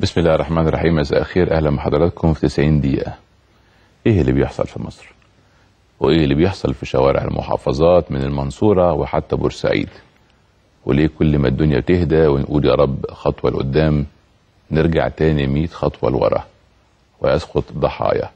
بسم الله الرحمن الرحيم مساء الخير اهلا بحضراتكم في 90 دقيقة. ايه اللي بيحصل في مصر؟ وايه اللي بيحصل في شوارع المحافظات من المنصورة وحتى بورسعيد؟ وليه كل ما الدنيا تهدى ونقول يا رب خطوة لقدام نرجع تاني 100 خطوة لورا ويسقط ضحايا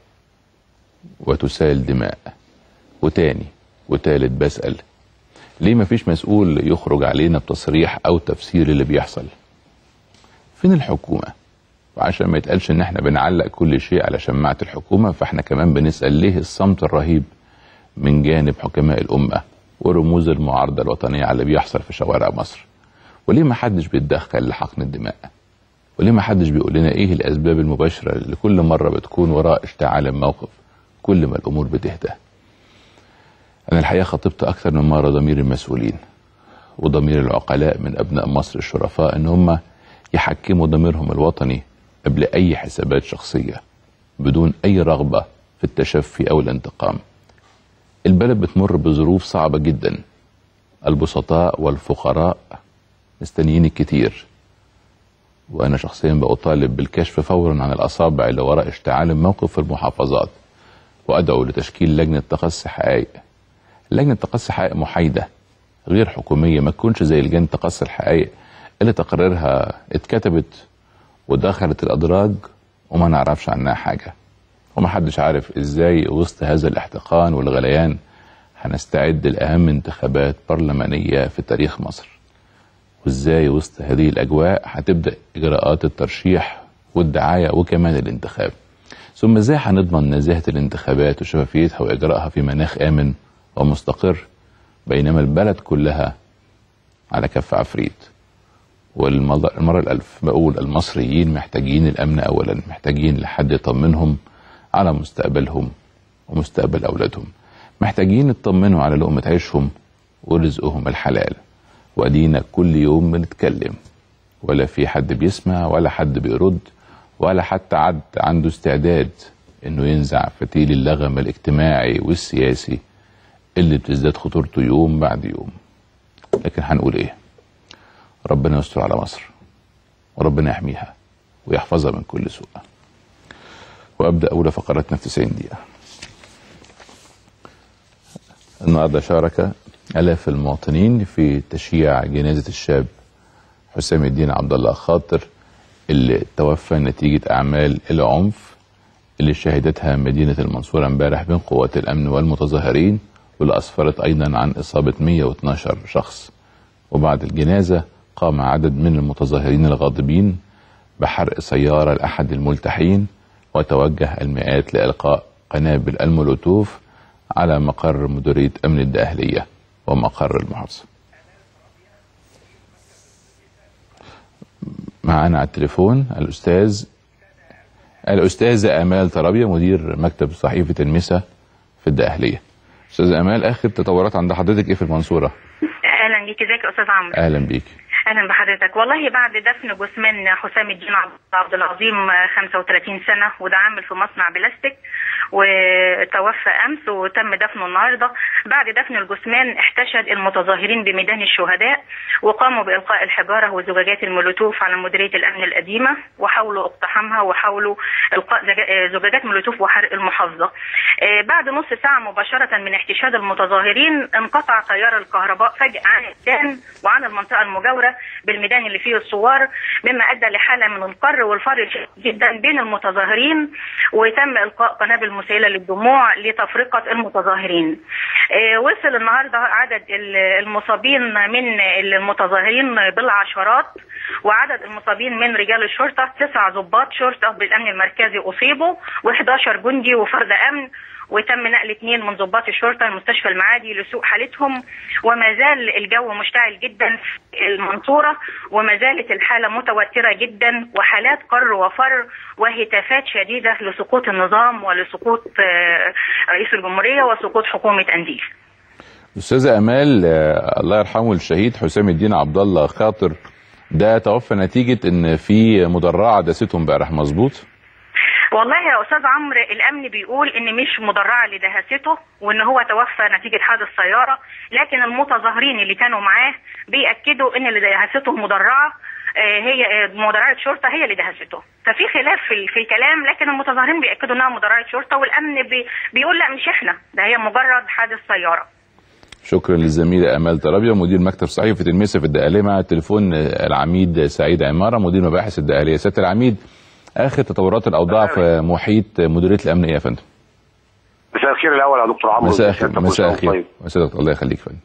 وتسال دماء وتاني وتالت بسأل ليه مفيش مسؤول يخرج علينا بتصريح او تفسير اللي بيحصل؟ فين الحكومة؟ وعشان ما يتقالش ان احنا بنعلق كل شيء على شماعة الحكومة فاحنا كمان بنسأل ليه الصمت الرهيب من جانب حكماء الأمة ورموز المعارضة الوطنية على اللي بيحصل في شوارع مصر وليه ما حدش بيتدخل لحقن الدماء وليه ما حدش بيقول لنا ايه الأسباب المباشرة اللي كل مرة بتكون وراء اشتعال الموقف كل ما الأمور بتهدى أنا الحقيقة خطبت أكثر من مرة ضمير المسؤولين وضمير العقلاء من أبناء مصر الشرفاء إن هم يحكموا ضميرهم الوطني قبل أي حسابات شخصية بدون أي رغبة في التشفي أو الانتقام البلد بتمر بظروف صعبة جدا البسطاء والفقراء مستنيين الكتير وأنا شخصيا بأطالب بالكشف فورا عن الأصابع اللي وراء اشتعال الموقف في المحافظات وأدعو لتشكيل لجنة تقصي حقائق لجنة تقصي حقائق محايدة غير حكومية ما تكونش زي لجنة تقصي الحقائق اللي تقريرها اتكتبت ودخلت الأدراج وما نعرفش عنها حاجة ومحدش عارف ازاي وسط هذا الاحتقان والغليان هنستعد لأهم انتخابات برلمانية في تاريخ مصر وازاي وسط هذه الأجواء هتبدأ إجراءات الترشيح والدعاية وكمان الانتخاب ثم ازاي هنضمن نزاهة الانتخابات وشفافيتها وإجراءها في مناخ آمن ومستقر بينما البلد كلها على كف عفريت والمرة الألف بقول المصريين محتاجين الأمن أولا محتاجين لحد يطمنهم على مستقبلهم ومستقبل أولادهم محتاجين يطمنوا على لقمة عيشهم ورزقهم الحلال وأدينا كل يوم بنتكلم ولا في حد بيسمع ولا حد بيرد ولا حتى عد عنده استعداد انه ينزع فتيل اللغم الاجتماعي والسياسي اللي بتزداد خطورته يوم بعد يوم لكن هنقول ايه ربنا يستر على مصر وربنا يحميها ويحفظها من كل سوء وابدا اولى فقراتنا في 90 دقيقه النهارده شارك الاف المواطنين في تشييع جنازه الشاب حسام الدين عبد الله خاطر اللي توفى نتيجه اعمال العنف اللي شهدتها مدينه المنصوره امبارح بين قوات الامن والمتظاهرين واللي اسفرت ايضا عن اصابه 112 شخص وبعد الجنازه قام عدد من المتظاهرين الغاضبين بحرق سيارة لأحد الملتحين وتوجه المئات لإلقاء قنابل المولوتوف على مقر مديرية أمن الدقهلية ومقر المحافظة معنا على التليفون الأستاذ الأستاذة آمال ترابية مدير مكتب صحيفة المسا في الدقهلية أستاذة آمال آخر تطورات عند حضرتك إيه في المنصورة؟ اهلا بيك ازيك يا استاذ عمرو أهلا بيك اهلا بحضرتك والله بعد دفن جثمان حسام الدين عبد العظيم 35 سنه وده عامل في مصنع بلاستيك وتوفى امس وتم دفنه النهارده بعد دفن الجثمان احتشد المتظاهرين بميدان الشهداء وقاموا بالقاء الحجاره وزجاجات المولوتوف على مديريه الامن القديمه وحاولوا اقتحامها وحاولوا القاء زجاجات مولوتوف وحرق المحافظه بعد نص ساعه مباشره من احتشاد المتظاهرين انقطع تيار الكهرباء فجاه عن الميدان وعن المنطقه المجاوره بالميدان اللي فيه الثوار مما ادى لحاله من القر والفر جدا بين المتظاهرين وتم القاء قنابل مسيله للدموع لتفرقه المتظاهرين. وصل النهارده عدد المصابين من المتظاهرين بالعشرات وعدد المصابين من رجال الشرطه تسع ضباط شرطه بالامن المركزي اصيبوا و11 جندي وفرد امن وتم نقل اثنين من ضباط الشرطه لمستشفى المعادي لسوء حالتهم وما زال الجو مشتعل جدا في المنصوره وما زالت الحاله متوتره جدا وحالات قر وفر وهتافات شديده لسقوط النظام ولسقوط رئيس الجمهوريه وسقوط حكومه انديل. استاذه امال الله يرحمه الشهيد حسام الدين عبد الله خاطر ده توفى نتيجه ان في مدرعه دسته امبارح مظبوط؟ والله يا استاذ عمرو الامن بيقول ان مش مدرعه اللي دهسته وان هو توفى نتيجه حادث سياره لكن المتظاهرين اللي كانوا معاه بياكدوا ان اللي دهسته مدرعه آه، هي آه، مدرعه شرطه هي اللي دهسته ففي خلاف في, في الكلام لكن المتظاهرين بياكدوا انها مدرعه شرطه والامن بي بيقول لا مش احنا ده هي مجرد حادث سياره شكرا للزميلة أمال ترابيا مدير مكتب صحيفة الميسا في الدقهلية مع التليفون العميد سعيد عمارة مدير مباحث الدقهلية سيادة العميد آخر تطورات الأوضاع في محيط مديرية الأمن إيه يا فندم؟ مساء الخير الاول يا دكتور عمرو مساء وسيادتك الخير مساء وسام الخير طيب. مساء الخير. الله يخليك فندم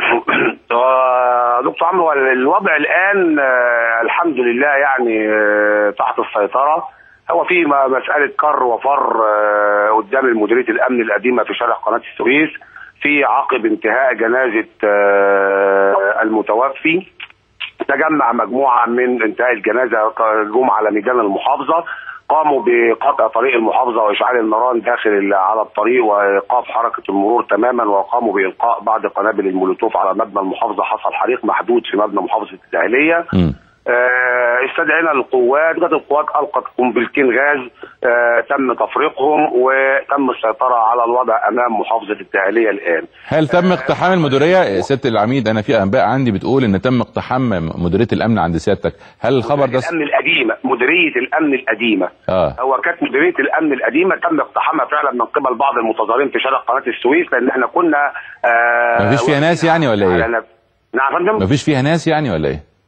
آه، دكتور عمرو هو الوضع الان آه، الحمد لله يعني آه، تحت السيطره هو في م- مساله كر وفر آه، قدام مديريه الامن القديمه في شارع قناه السويس في عقب انتهاء جنازه آه، المتوفي تجمع مجموعه من انتهاء الجنازه جم على ميدان المحافظه قاموا بقطع طريق المحافظه واشعال النيران داخل ال- على الطريق وايقاف حركه المرور تماما وقاموا بالقاء بعض قنابل المولوتوف على مبنى المحافظه حصل حريق محدود في مبنى محافظه الدهليه مم. آه، استدعينا القوات جت القوات القت قنبلتين غاز آه، تم تفريقهم وتم السيطره على الوضع امام محافظه الدهليه الان هل تم اقتحام المديرية سيادة العميد أنا في أنباء عندي بتقول إن تم اقتحام مديرية الأمن عند سيادتك هل الخبر ده س- الامن القديمه مديريه الامن القديمه آه هو كانت مديريه الامن القديمه تم اقتحامها فعلا من قبل بعض المتظاهرين في شارع قناه السويس لان احنا كنا آه مفيش فيها ناس يعني ولا إيه؟ على نف- نعم يا فندم مفيش فيها ناس يعني ولا إيه؟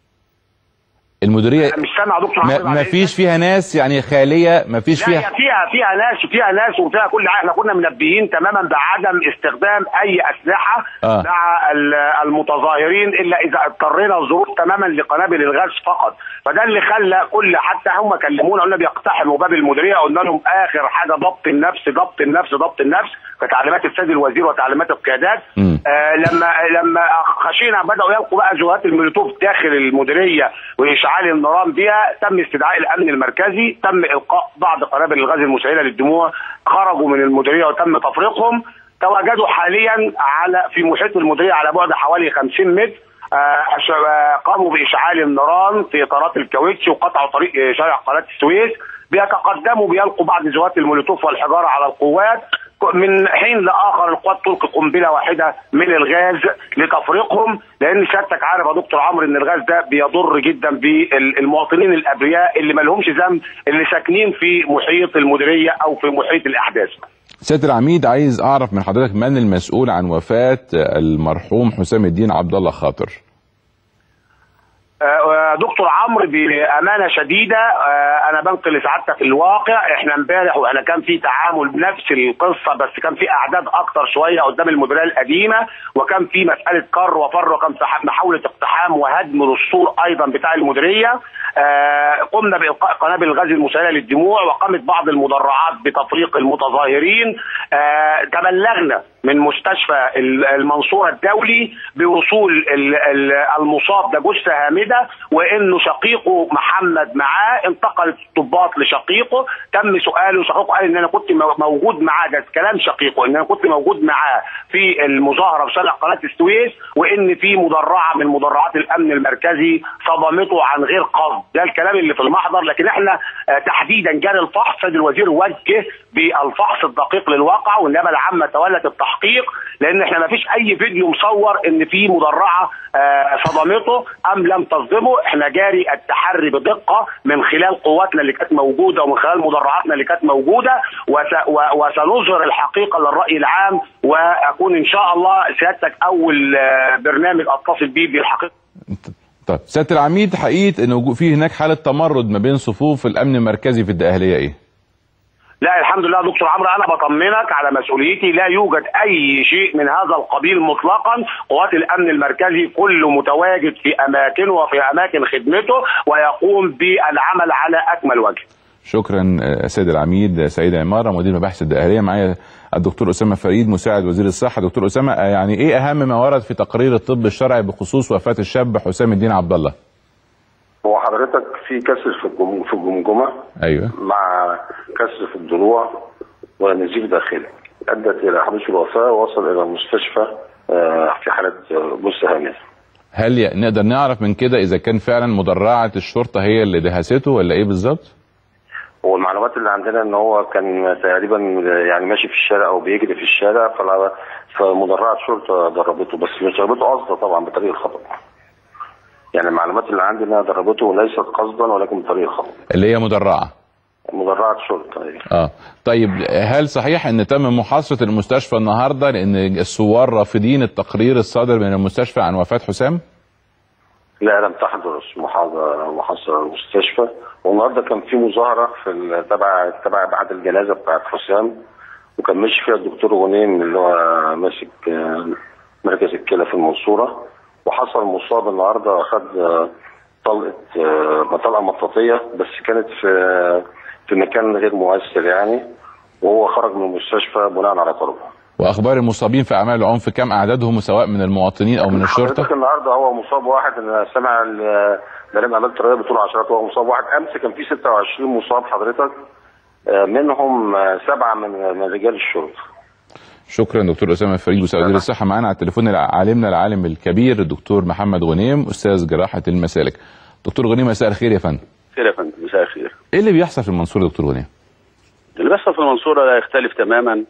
المديرية مش سامع يا دكتور عمرو ما بعد ما فيش فيها ناس يعني خالية ما فيش لا فيها هي فيها فيها ناس فيها ناس وفيها كل حاجه احنا كنا منبهين تماما بعدم استخدام اي اسلحه آه. مع ال- المتظاهرين الا اذا اضطرينا الظروف تماما لقنابل الغاز فقط فده اللي خلى كل حتى هم كلمونا قلنا بيقتحموا باب المديريه قلنا لهم اخر حاجه ضبط النفس ضبط النفس ضبط النفس كتعليمات السيد الوزير وتعليمات القيادات مم. آه لما لما خشينا بداوا يلقوا بقى جوهات المولوتوف داخل المديريه واشعال النيران بها تم استدعاء الامن المركزي تم القاء بعض قنابل الغاز المسيله للدموع خرجوا من المديريه وتم تفريقهم تواجدوا حاليا على في محيط المديريه على بعد حوالي 50 متر آه، أش- آه، قاموا باشعال النيران في اطارات الكاوتش وقطعوا طريق آه، شارع قناه السويس بيتقدموا بيلقوا بعض ذوات المولوتوف والحجاره على القوات من حين لاخر القوات تلقي قنبله واحده من الغاز لتفريقهم لان سيادتك عارف يا دكتور عمرو ان الغاز ده بيضر جدا بالمواطنين الابرياء اللي ما لهمش ذنب اللي ساكنين في محيط المديريه او في محيط الاحداث. سيادة العميد عايز أعرف من حضرتك من المسؤول عن وفاة المرحوم حسام الدين عبد الله خاطر آه، دكتور عمرو بامانه شديده آه، انا بنقل لسعادتك الواقع احنا امبارح وانا كان في تعامل بنفس القصه بس كان في اعداد اكتر شويه قدام المديريه القديمه وكان في مساله كر وفر وكان في محاوله اقتحام وهدم للسور ايضا بتاع المديريه آه، قمنا بالقاء قنابل الغاز المسيله للدموع وقامت بعض المدرعات بتفريق المتظاهرين آه، تبلغنا من مستشفى ال- المنصوره الدولي بوصول ال- ال- المصاب ده جثه هامده وانه شقيقه محمد معاه انتقلت الضباط لشقيقه تم سؤاله شقيقه قال ان انا كنت مو- موجود معاه ده كلام شقيقه ان انا كنت موجود معاه في المظاهره في شارع قناه السويس وان في مدرعه من مدرعات الامن المركزي صدمته عن غير قصد ده الكلام اللي في المحضر لكن احنا آه، تحديدا جاري الفحص سيد الوزير وجه بالفحص الدقيق للواقع والنيابه العامه تولت التحقيق لان احنا ما فيش اي فيديو مصور ان في مدرعه آه، صدمته ام لم تصدمه احنا جاري التحري بدقه من خلال قواتنا اللي كانت موجوده ومن خلال مدرعاتنا اللي كانت موجوده وس- و- وسنظهر الحقيقه للراي العام واكون ان شاء الله سيادتك اول آه، برنامج اتصل بيه بالحقيقه طيب سيادة العميد حقيقة إن وجو- في هناك حالة تمرد ما بين صفوف الأمن المركزي في الدقهلية إيه؟ لا الحمد لله دكتور عمرو انا بطمنك على مسؤوليتي لا يوجد اي شيء من هذا القبيل مطلقا قوات الامن المركزي كله متواجد في اماكنه وفي اماكن خدمته ويقوم بالعمل على اكمل وجه شكرا آه، سيد العميد سعيد عمارة مدير مباحث الدقهلية معايا الدكتور أسامة فريد مساعد وزير الصحة دكتور أسامة آه، يعني إيه أهم ما ورد في تقرير الطب الشرعي بخصوص وفاة الشاب حسام الدين عبد الله؟ هو حضرتك في كسر في الجم- في الجمجمه أيوه مع كسر في الضلوع ونزيف داخلي ادت الى حدوث الوفاه ووصل الى المستشفى آه، في حاله آه، جثه هامده هل ي- نقدر نعرف من كده إذا كان فعلا مدرعة الشرطة هي اللي دهسته ولا إيه بالظبط؟ هو المعلومات اللي عندنا ان هو كان تقريبا يعني ماشي في الشارع او بيجري في الشارع فلا- فمدرعه شرطه ضربته بس مش ضربته قصده طبعا بطريقه خطا يعني المعلومات اللي عندي انها ضربته ليست قصدا ولكن بطريقه اللي هي مدرعه مدرعه شرطه أيوة. اه طيب هل صحيح ان تم محاصره المستشفى النهارده لان الثوار رافضين التقرير الصادر من المستشفى عن وفاه حسام؟ لا لم تحدث محاضرة محاصرة المستشفى والنهارده كان في مظاهرة في ال- تبع تبع بعد الجنازة بتاعت حسام وكان ماشي فيها الدكتور غنيم اللي هو ماسك آه، مركز الكلى في المنصورة وحصل مصاب النهارده أخد آه، طلقة آه، طلقة مطاطية بس كانت في في مكان غير مؤثر يعني وهو خرج من المستشفى بناء على طلبه. واخبار المصابين في اعمال العنف كم اعدادهم سواء من المواطنين او من الشرطه؟ حضرتك النهارده هو مصاب واحد انا سامع ال- مريم امال تريه بتقول عشرات هو مصاب واحد امس كان في 26 مصاب حضرتك آه، منهم آه، سبعه من من رجال الشرطه شكرا دكتور اسامه فريد وزير الصحه معانا على التليفون عالمنا العالم الكبير الدكتور محمد غنيم استاذ جراحه المسالك. دكتور غنيم مساء الخير يا فندم. خير يا فندم مساء الخير ايه اللي بيحصل في المنصوره دكتور غنيم؟ اللي بيحصل في المنصورة لا يختلف تماما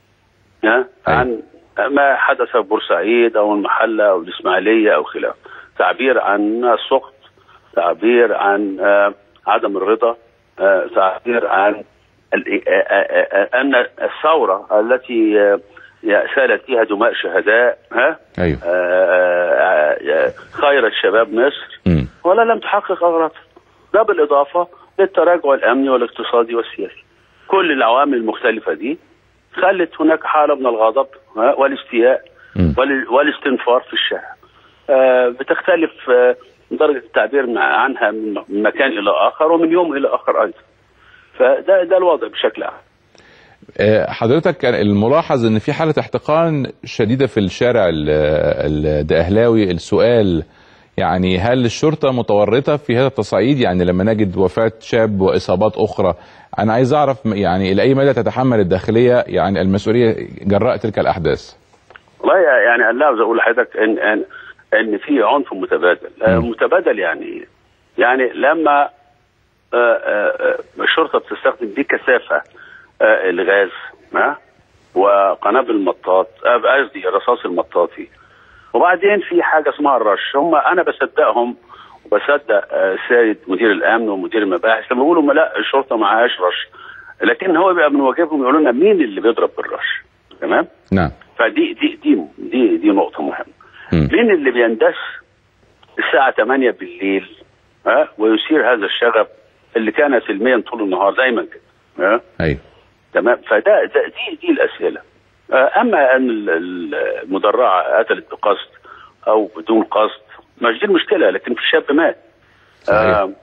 ها عن ما حدث في بورسعيد او المحلة او الاسماعيلية او خلافه تعبير عن السخط تعبير عن آه، عدم الرضا آه، تعبير عن ال- آه، آه، آه، ان الثورة التي آه، سالت فيها دماء شهداء ها ايوه آه، آه، آه، خيرت شباب مصر امم ولا لم تحقق أغراضها ده بالإضافة للتراجع الأمني والاقتصادي والسياسي كل العوامل المختلفة دي خلت هناك حالة من الغضب ها، والاستياء مم. وال- والاستنفار في الشارع آه، بتختلف آه، درجة التعبير مع- عنها من من مكان إلى آخر ومن يوم إلى آخر أيضا فده ده الوضع بشكل عام آه، حضرتك كان الملاحظ ان في حاله احتقان شديده في الشارع ال- الدقهلاوي السؤال يعني هل الشرطه متورطه في هذا التصعيد يعني لما نجد وفاه شاب واصابات اخرى انا عايز اعرف م- يعني الى اي مدى تتحمل الداخليه يعني المسؤوليه جراء تلك الاحداث والله يعني انا عاوز اقول لحضرتك ان ان ان في عنف متبادل آه، مم. متبادل يعني إيه؟ يعني لما آه، آه، آه، الشرطه بتستخدم بكثافه آه، الغاز ها وقنابل المطاط آه، قصدي الرصاص المطاطي وبعدين في حاجه اسمها الرش هم انا بصدقهم وبصدق آه، سيد مدير الامن ومدير المباحث لما بيقولوا ما لا الشرطه معهاش رش لكن هو بيبقى من واجبهم يقولوا لنا مين اللي بيضرب بالرش تمام نعم فدي دي دي دي دي نقطة مهمة. مم. مين اللي بيندس الساعة 8 بالليل ها ويثير هذا الشغب اللي كان سلميا طول النهار دايما كده ها ايوه تمام فده ده دي دي الأسئلة آه، أما أن ال- ال- المدرعة قتلت بقصد أو بدون قصد مش دي المشكلة لكن في شاب مات صحيح. آه،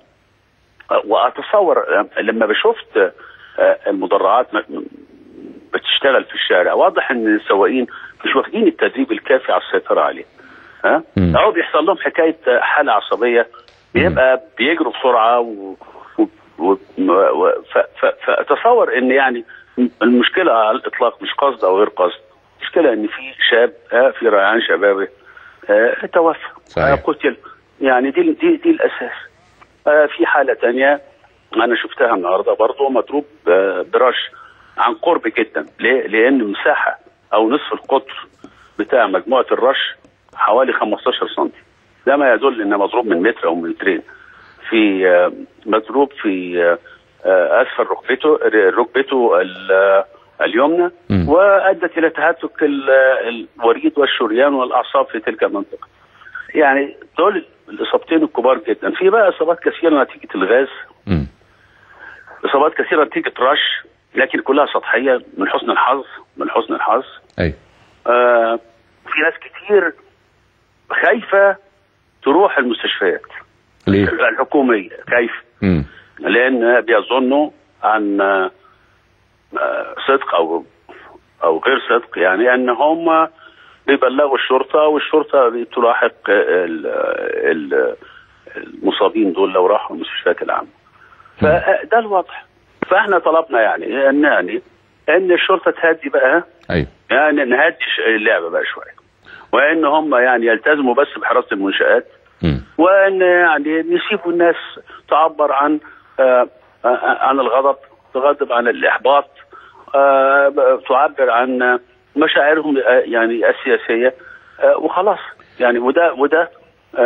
واتصور آه، لما بشفت آه، المدرعات م- بتشتغل في الشارع واضح ان السواقين مش واخدين التدريب الكافي على السيطره عليه ها مم. او بيحصل لهم حكايه حاله عصبيه بيبقى بيجروا بسرعه و... و... و... و... ف... ف... فاتصور ان يعني المشكله على الاطلاق مش قصد او غير قصد المشكله ان في شاب آه، في ريعان شبابه آه، توفى صحيح. آه، قتل يعني دي دي دي الاساس آه، في حاله تانية انا شفتها النهارده برضه مضروب آه، برش عن قرب جدا ليه؟ لان مساحه او نصف القطر بتاع مجموعه الرش حوالي 15 سم ده ما يدل ان مضروب من متر او من مترين في آه، مضروب في آه، آه، اسفل ركبته ركبته ال- آه، اليمنى مم. وادت الى تهتك ال- آه، الوريد والشريان والاعصاب في تلك المنطقه. يعني دول الاصابتين الكبار جدا، في بقى اصابات كثيره نتيجه الغاز مم. اصابات كثيره نتيجه رش لكن كلها سطحيه من حسن الحظ من حسن الحظ ايوه آه في ناس كتير خايفه تروح المستشفيات ليه؟ الحكوميه كيف؟ مم. لان بيظنوا عن آه، آه، صدق او او غير صدق يعني ان هم بيبلغوا الشرطه والشرطه تلاحق ال- ال- المصابين دول لو راحوا المستشفيات العامه. فده الوضع. فاحنا طلبنا يعني ان يعني ان الشرطه تهدي بقى ايوه يعني نهدي اللعبه بقى شويه. وان هم يعني يلتزموا بس بحراسه المنشات مم. وان يعني نسيبوا الناس تعبر عن آه، آه، عن الغضب تغضب عن الاحباط آه، تعبر عن مشاعرهم آه، يعني السياسيه آه، وخلاص يعني وده وده آه،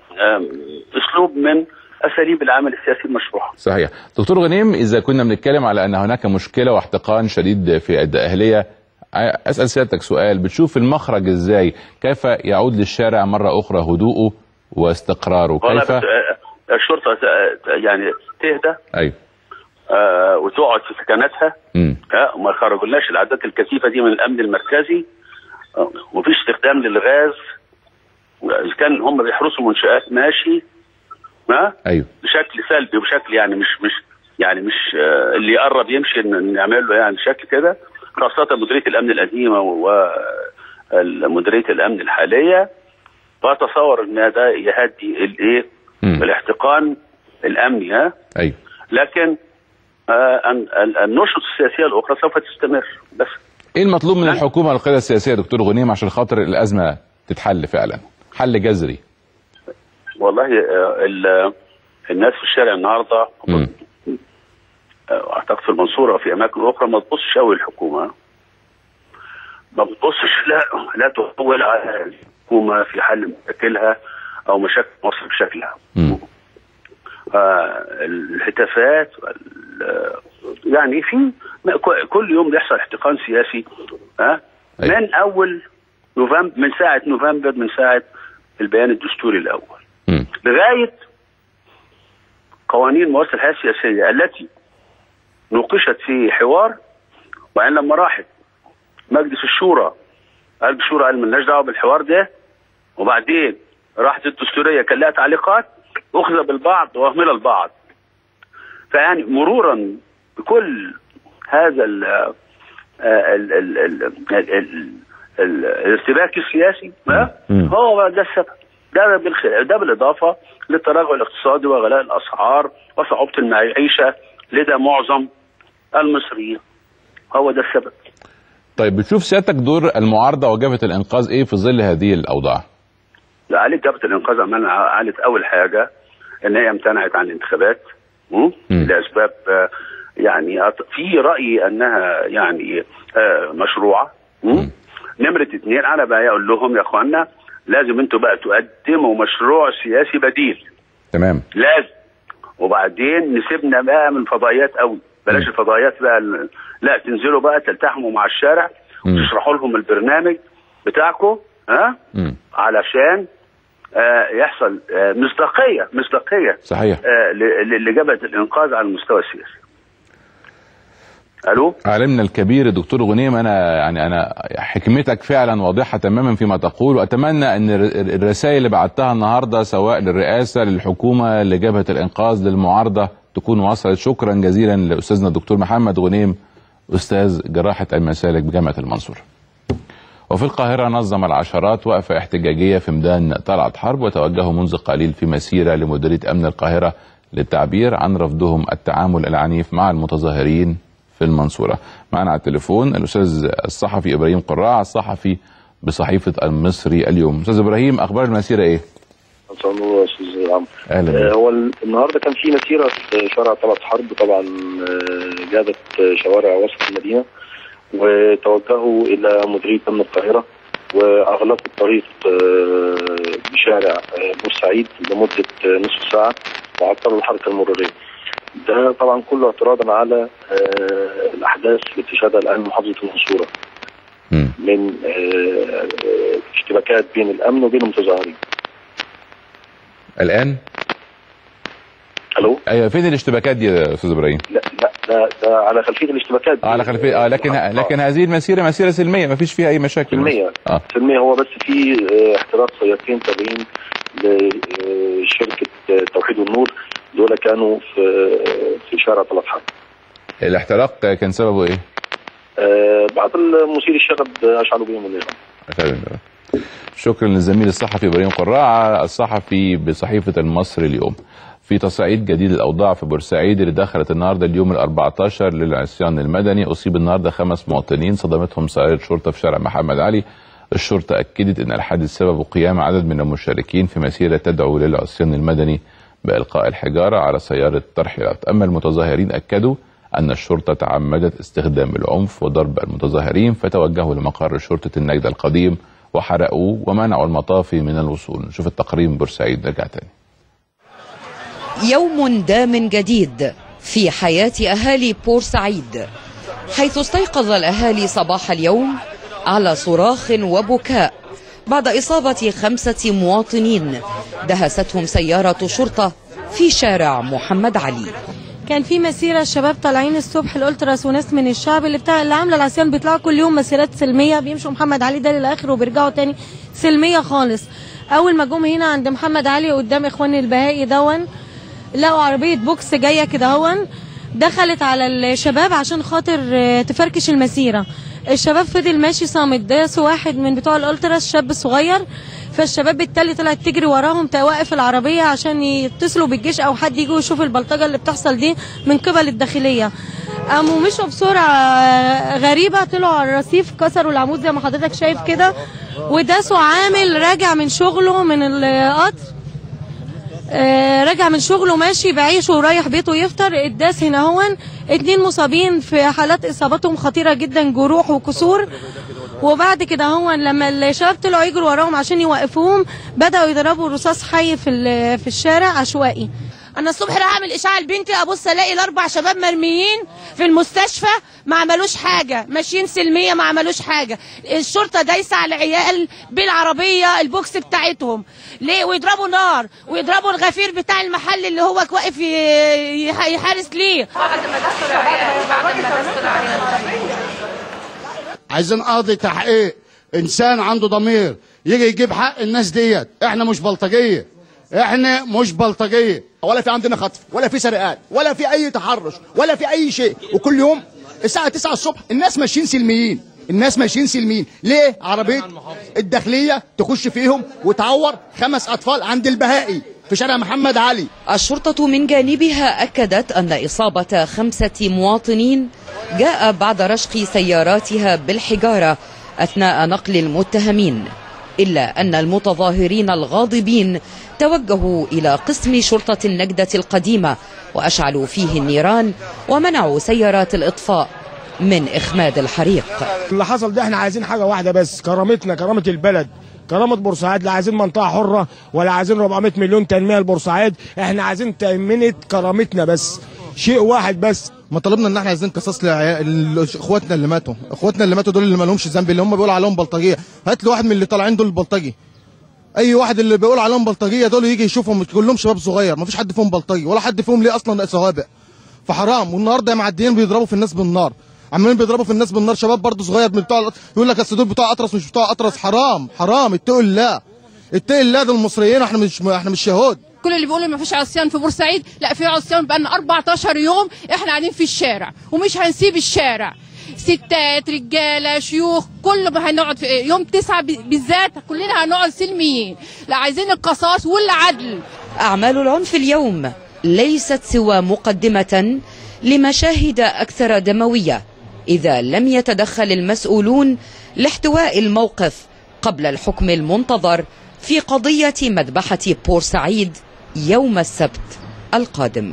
آم، اسلوب من اساليب العمل السياسي المشروع صحيح دكتور غنيم اذا كنا بنتكلم على ان هناك مشكله واحتقان شديد في الدقهليه ع- اسال سيادتك سؤال بتشوف المخرج ازاي كيف يعود للشارع مره اخرى هدوءه واستقراره والله كيف بس آه، الشرطه آه، يعني تهدى ايوه آه، وتقعد في سكناتها امم ها وما يخرجولناش الاعداد الكثيفه دي من الامن المركزي آه، ومفيش استخدام للغاز اذا كان هم بيحرسوا منشات ماشي ها ايوه بشكل سلبي وبشكل يعني مش مش يعني مش آه، اللي يقرب يمشي ن- نعمل له يعني شكل كده خاصه مديريه الامن القديمه ومديريه الامن الحاليه واتصور ان ده يهدي الايه مم. الاحتقان الامني ها ايوه لكن آه، أن- ال- النشط السياسيه الاخرى سوف تستمر بس ايه المطلوب من نعم. الحكومه والقياده السياسيه يا دكتور غنيم عشان خاطر الازمه تتحل فعلا حل جذري والله آه، ال- الناس في الشارع النهارده مم. آه، اعتقد في المنصوره وفي اماكن اخرى ما تبصش قوي الحكومه ما بتبصش لا لا تطول على الحكومه في حل مشاكلها او مشاكل مصر بشكل عام مم. آه، الهتافات وال- يعني في ما- ك- كل يوم بيحصل احتقان سياسي ها أيوة. من اول نوفمبر من ساعه نوفمبر من ساعه البيان الدستوري الاول مم. لغايه قوانين مؤسسه الحياه السياسيه التي نوقشت في حوار وبعدين لما راحت مجلس الشورى قلب الشورى قال ملناش دعوه بالحوار ده وبعدين راحت الدستوريه كان لها تعليقات اخذ بالبعض واهمل البعض فيعني مرورا بكل هذا ال ال ال ال ال ال ال الارتباك السياسي ها؟ مم. هو ده السبب ده بالخ... ده بالاضافه للتراجع الاقتصادي وغلاء الاسعار وصعوبه المعيشه لدى معظم المصريين هو ده السبب طيب بتشوف سيادتك دور المعارضه وجبهه الانقاذ ايه في ظل هذه الاوضاع لعلي جبهه الانقاذ عملنا قالت اول حاجه ان هي امتنعت عن الانتخابات م? مم. لاسباب آه، يعني أط- في رايي انها يعني آه، مشروعه م? نمره اثنين انا بقى اقول لهم يا اخوانا لازم انتوا بقى تقدموا مشروع سياسي بديل تمام لازم وبعدين نسيبنا بقى من فضائيات قوي بلاش مم. الفضائيات بقى ال- لا تنزلوا بقى تلتحموا مع الشارع مم. وتشرحوا لهم البرنامج بتاعكم ها مم. علشان آه، يحصل آه، مصداقيه مصداقيه صحيح آه، ل- ل- لجبهه الانقاذ على المستوى السياسي. الو عالمنا الكبير الدكتور غنيم انا يعني انا حكمتك فعلا واضحه تماما فيما تقول واتمنى ان الر- الرسائل اللي بعتها النهارده سواء للرئاسه للحكومه لجبهه الانقاذ للمعارضه تكون وصلت شكرا جزيلا لاستاذنا الدكتور محمد غنيم استاذ جراحه المسالك بجامعه المنصوره. وفي القاهرة نظم العشرات وقفة احتجاجية في ميدان طلعت حرب وتوجهوا منذ قليل في مسيرة لمديرية أمن القاهرة للتعبير عن رفضهم التعامل العنيف مع المتظاهرين في المنصورة معنا على التليفون الأستاذ الصحفي إبراهيم قراع الصحفي بصحيفة المصري اليوم أستاذ إبراهيم أخبار المسيرة إيه؟ مساء النور يا استاذ عمرو أهلا آه، بك هو ال- النهارده كان في مسيره في شارع طلعت حرب طبعا آه، جابت آه، شوارع وسط المدينه وتوجهوا الى مديريه امن القاهره واغلقوا الطريق آه، بشارع آه، بورسعيد لمده آه، نصف ساعه وعطلوا الحركه المروريه. ده طبعا كله اعتراضا على آه، الاحداث اللي بتشهدها الان محافظه المنصوره مم. من آه، آه، اشتباكات بين الامن وبين المتظاهرين. الآن الو أيوة فين الاشتباكات دي يا أستاذ إبراهيم؟ لا لا ده, ده على خلفيه الاشتباكات آه على خلفية آه لكن لكن هذه المسيرة مسيرة سلمية ما فيش فيها أي مشاكل سلمية آه سلمية هو بس في آه، احتراق سيارتين تابعين لشركة آه، توحيد والنور دول كانوا في آه، في شارع طلعت حرب الاحتراق كان سببه إيه؟ آه، بعض المثير الشغب اشعلوا بهم النيران شكرا للزميل الصحفي ابراهيم قراع الصحفي بصحيفه المصري اليوم في تصعيد جديد الاوضاع في بورسعيد اللي دخلت النهارده اليوم ال 14 للعصيان المدني اصيب النهارده خمس مواطنين صدمتهم سياره شرطه في شارع محمد علي الشرطه اكدت ان الحادث سببه قيام عدد من المشاركين في مسيره تدعو للعصيان المدني بالقاء الحجاره على سياره ترحيلات اما المتظاهرين اكدوا ان الشرطه تعمدت استخدام العنف وضرب المتظاهرين فتوجهوا لمقر شرطه النجده القديم وحرقوه ومنعوا المطافي من الوصول نشوف التقرير من بورسعيد نرجع تاني يوم دام جديد في حياة أهالي بورسعيد حيث استيقظ الأهالي صباح اليوم على صراخ وبكاء بعد إصابة خمسة مواطنين دهستهم سيارة شرطة في شارع محمد علي كان في مسيرة الشباب طالعين الصبح الالتراس وناس من الشعب اللي بتاع اللي عامله العصيان بيطلعوا كل يوم مسيرات سلمية بيمشوا محمد علي ده للآخر وبيرجعوا تاني سلمية خالص أول ما جم هنا عند محمد علي قدام إخوان البهائي دون لقوا عربية بوكس جاية كده هون دخلت على الشباب عشان خاطر آه، تفركش المسيرة الشباب فضل ماشي صامت داس واحد من بتوع الالتراس شاب صغير فالشباب بالتالي طلعت تجري وراهم توقف العربية عشان يتصلوا بالجيش او حد يجي يشوف البلطجة اللي بتحصل دي من قبل الداخلية قاموا مشوا بسرعة آه، غريبة طلعوا على الرصيف كسروا العمود زي ما حضرتك شايف كده وداسوا عامل راجع من شغله من القطر آه، راجع من شغله ماشي بعيشه ورايح بيته يفطر اتداس هنا هون اتنين مصابين في حالات اصابتهم خطيره جدا جروح وكسور وبعد كده هون لما الشباب طلعوا يجروا وراهم عشان يوقفوهم بداوا يضربوا رصاص حي في ال- في الشارع عشوائي انا الصبح راح اعمل اشعه لبنتي ابص الاقي الاربع شباب مرميين في المستشفى ما عملوش حاجه ماشيين سلميه ما عملوش حاجه الشرطه دايسه على العيال بالعربيه البوكس بتاعتهم ليه ويضربوا نار ويضربوا الغفير بتاع المحل اللي هو واقف ي- يح- يحارس ليه عايزين قاضي تحقيق انسان عنده ضمير يجي يجيب حق الناس ديت احنا مش بلطجيه احنا مش بلطجيه ولا في عندنا خطف ولا في سرقات ولا في اي تحرش ولا في اي شيء وكل يوم الساعه 9 الصبح الناس ماشيين سلميين الناس ماشيين سلميين ليه عربيه الداخليه تخش فيهم وتعور خمس اطفال عند البهائي في شارع محمد علي الشرطة من جانبها أكدت أن إصابة خمسة مواطنين جاء بعد رشق سياراتها بالحجارة أثناء نقل المتهمين إلا أن المتظاهرين الغاضبين توجهوا إلى قسم شرطة النجدة القديمة وأشعلوا فيه النيران ومنعوا سيارات الإطفاء من إخماد الحريق اللي حصل ده احنا عايزين حاجه واحده بس كرامتنا كرامه البلد كرامة بورسعيد لا عايزين منطقة حرة ولا عايزين 400 مليون تنمية لبورسعيد احنا عايزين تأمينة كرامتنا بس شيء واحد بس مطالبنا ان احنا عايزين قصاص لعيال- اخواتنا اللي ماتوا اخواتنا اللي ماتوا دول اللي ما لهمش ذنب اللي هم بيقولوا عليهم بلطجيه هات لي واحد من اللي طالعين دول بلطجي اي واحد اللي بيقول عليهم بلطجيه دول يجي يشوفهم كلهم شباب صغير ما فيش حد فيهم بلطجي ولا حد فيهم ليه اصلا سوابق فحرام والنهارده معديين بيضربوا في الناس بالنار عمالين بيضربوا في الناس بالنار شباب برضه صغير من بتوع يقول لك اصل دول بتوع اطرس مش بتوع اطرس حرام حرام اتقوا الله اتقوا الله دول المصريين احنا مش احنا مش شهود كل اللي بيقولوا ما فيش عصيان في بورسعيد لا في عصيان بقالنا 14 يوم احنا قاعدين في الشارع ومش هنسيب الشارع ستات رجاله شيوخ كله هنقعد في يوم تسعة ب- بالذات كلنا هنقعد سلميين لا عايزين القصاص والعدل أعمال العنف اليوم ليست سوى مقدمة لمشاهد أكثر دموية إذا لم يتدخل المسؤولون لاحتواء الموقف قبل الحكم المنتظر في قضية مذبحة بورسعيد يوم السبت القادم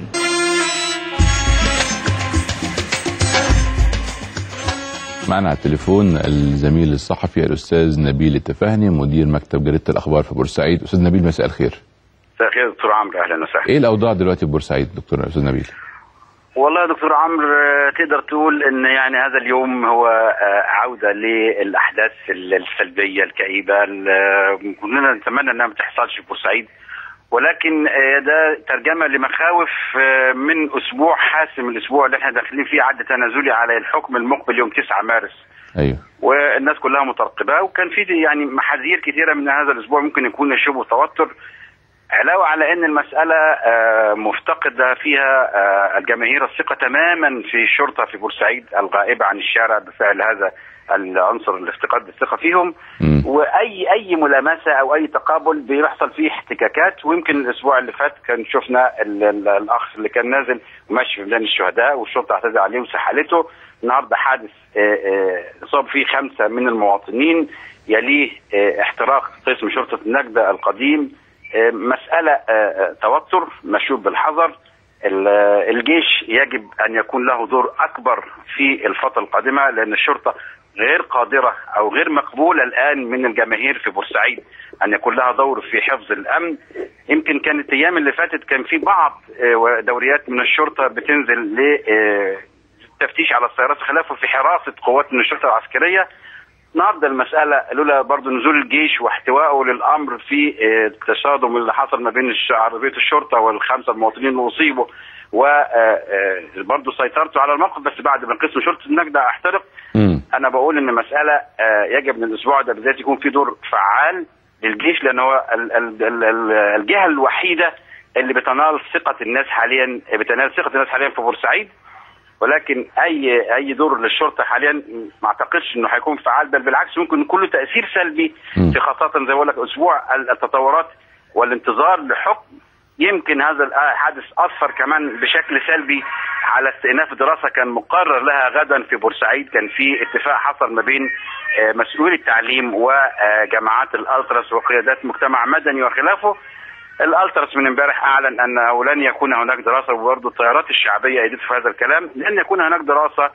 معنا على التليفون الزميل الصحفي الاستاذ نبيل التفاهني مدير مكتب جريده الاخبار في بورسعيد استاذ نبيل مساء الخير مساء الخير دكتور عمرو اهلا وسهلا ايه الاوضاع دلوقتي في بورسعيد دكتور استاذ نبيل والله يا دكتور عمرو آه، تقدر تقول ان يعني هذا اليوم هو آه، عوده للاحداث السلبيه الكئيبه ال- كلنا نتمنى انها ما تحصلش في بورسعيد ولكن آه، ده ترجمه لمخاوف آه، من اسبوع حاسم الاسبوع اللي احنا داخلين فيه عد تنازلي على الحكم المقبل يوم 9 مارس ايوه والناس كلها مترقبه وكان في يعني محاذير كثيره من هذا الاسبوع ممكن يكون شبه توتر علاوه على ان المساله آه، مفتقده فيها آه، الجماهير الثقه تماما في الشرطه في بورسعيد الغائبه عن الشارع بفعل هذا العنصر الافتقاد الثقه فيهم واي اي ملامسه او اي تقابل بيحصل فيه احتكاكات ويمكن الاسبوع اللي فات كان شفنا ال- ال- الاخ اللي كان نازل وماشي في ميدان الشهداء والشرطه اعتدى عليه وسحلته النهارده حادث آه، آه، اصاب فيه خمسه من المواطنين يليه آه، احتراق قسم شرطه النجده القديم آه، مساله آه، آه، توتر مشوب بالحذر ال- الجيش يجب ان يكون له دور اكبر في الفتره القادمه لان الشرطه غير قادره او غير مقبوله الان من الجماهير في بورسعيد ان يكون لها دور في حفظ الامن يمكن كانت الايام اللي فاتت كان في بعض آه، دوريات من الشرطه بتنزل للتفتيش على السيارات خلافه في حراسه قوات من الشرطه العسكريه النهارده المساله لولا برضه نزول الجيش واحتوائه للامر في آه، التصادم اللي حصل ما بين الش- عربيه الشرطه والخمسه المواطنين اللي اصيبوا وبرضه سيطرته على الموقف بس بعد ما قسم شرطه النجده احترق انا بقول ان مساله آه، يجب من الاسبوع ده بالذات يكون في دور فعال للجيش لان هو ال- ال- ال- ال- الجهه الوحيده اللي بتنال ثقه الناس حاليا بتنال ثقه الناس حاليا في بورسعيد ولكن اي اي دور للشرطه حاليا ما اعتقدش انه هيكون فعال بل بالعكس ممكن يكون له تاثير سلبي في خاصه زي ما بقول لك اسبوع التطورات والانتظار لحكم يمكن هذا الحادث اثر كمان بشكل سلبي على استئناف دراسه كان مقرر لها غدا في بورسعيد كان في اتفاق حصل ما بين آه، مسؤولي التعليم وجماعات الالتراس وقيادات مجتمع مدني وخلافه الالتراس من امبارح اعلن انه لن يكون هناك دراسه وبرضه التيارات الشعبيه ايدت في هذا الكلام لن يكون هناك دراسه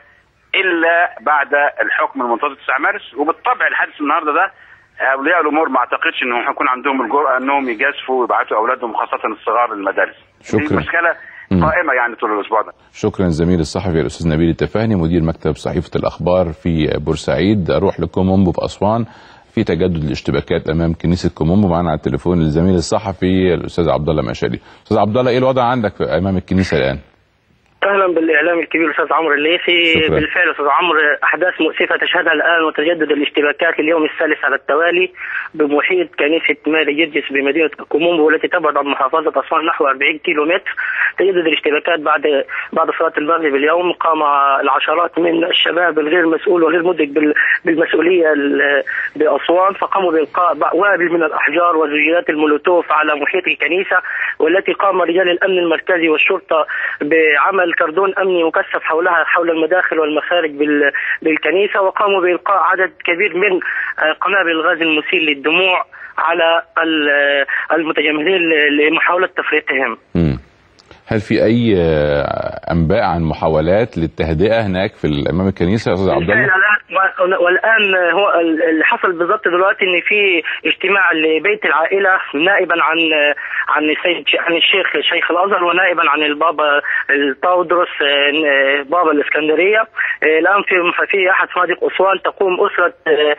الا بعد الحكم المنتظر 9 مارس وبالطبع الحادث النهارده ده اولياء الامور ما اعتقدش انهم هيكون عندهم الجرأه انهم يجازفوا ويبعتوا اولادهم خاصه الصغار للمدارس دي شكرا. مشكله مم. قائمه يعني طول الاسبوع ده شكرا الزميل الصحفي الاستاذ نبيل التفاهني مدير مكتب صحيفه الاخبار في بورسعيد اروح لكومومبو في اسوان في تجدد الاشتباكات امام كنيسه كومومبو معانا على التليفون الزميل الصحفي الاستاذ عبد الله مشاري استاذ عبد الله ايه الوضع عندك في امام الكنيسه الان اهلا بالاعلام الكبير الاستاذ عمرو الليثي شكرا. بالفعل استاذ عمرو احداث مؤسفه تشهدها الان وتجدد الاشتباكات اليوم الثالث على التوالي بمحيط كنيسه ماري جرجس بمدينه كومومبو والتي تبعد عن محافظه اسوان نحو 40 كيلو متر تجدد الاشتباكات بعد بعد صلاه المغرب اليوم قام العشرات من الشباب الغير مسؤول وغير مدرك بال- بالمسؤوليه ال- باسوان فقاموا بالقاء ب- وابل من الاحجار وزجاجات المولوتوف على محيط الكنيسه والتي قام رجال الامن المركزي والشرطه بعمل كردون امني مكثف حولها حول المداخل والمخارج بال- بالكنيسه وقاموا بالقاء عدد كبير من آه، قنابل الغاز المسيل للدموع على ال- المتجمهرين ل- لمحاوله تفريقهم. مم. هل في اي آه، انباء عن محاولات للتهدئه هناك في ال- امام الكنيسه يا استاذ عبد الله الآن والان هو اللي حصل بالضبط دلوقتي ان في اجتماع لبيت العائله نائبا عن عن السيد عن الشيخ شيخ الازهر ونائبا عن البابا الطاودرس آه، بابا الاسكندريه آه، الان في في احد فنادق اسوان تقوم اسره آه،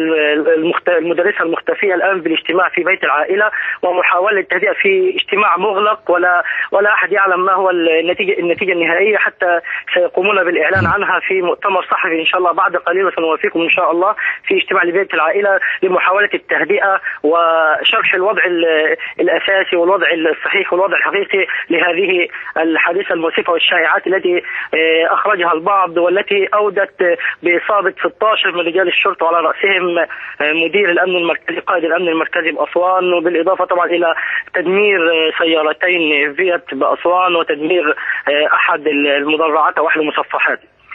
المخت- المدرسه المختفيه الان بالاجتماع في بيت العائله ومحاوله التهدئه في اجتماع مغلق ولا ولا احد يعلم ما هو النتيجه النتيجه النهائيه حتى سيقومون بالاعلان عنها في مؤتمر صحفي ان شاء الله بعد قليل وسنوافيكم ان شاء الله في اجتماع لبيت العائله لمحاوله التهدئه وشرح الوضع ال- الاساسي والوضع الصحيح والوضع الحقيقي لهذه الحادثه المؤسفه والشائعات التي آه، اخرجها البعض والتي اودت آه، باصابه 16 من رجال الشرطه وعلى راسهم آه، مدير الامن المركزي قائد الامن المركزي باسوان وبالاضافه طبعا الى تدمير آه، سيارتين فيات باسوان وتدمير آه، احد المدرعات او احد المصفحات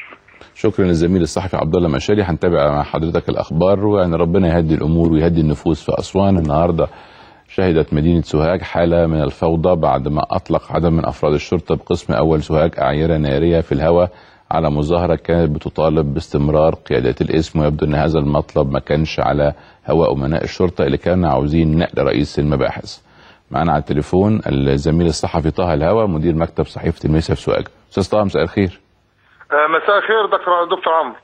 شكرا للزميل الصحفي عبد الله مشاري هنتابع مع حضرتك الاخبار وان ربنا يهدي الامور ويهدي النفوس في اسوان النهارده شهدت مدينه سوهاج حاله من الفوضى بعد ما اطلق عدد من افراد الشرطه بقسم اول سوهاج اعيره ناريه في الهواء على مظاهره كانت بتطالب باستمرار قيادات الاسم ويبدو ان هذا المطلب ما كانش على هواء امناء الشرطه اللي كانوا عاوزين نقل رئيس المباحث معانا على التليفون الزميل الصحفي طه الهوى مدير مكتب صحيفه الميسا في سوهاج استاذ طه مساء الخير آه، مساء الخير دكتور دكتور عمرو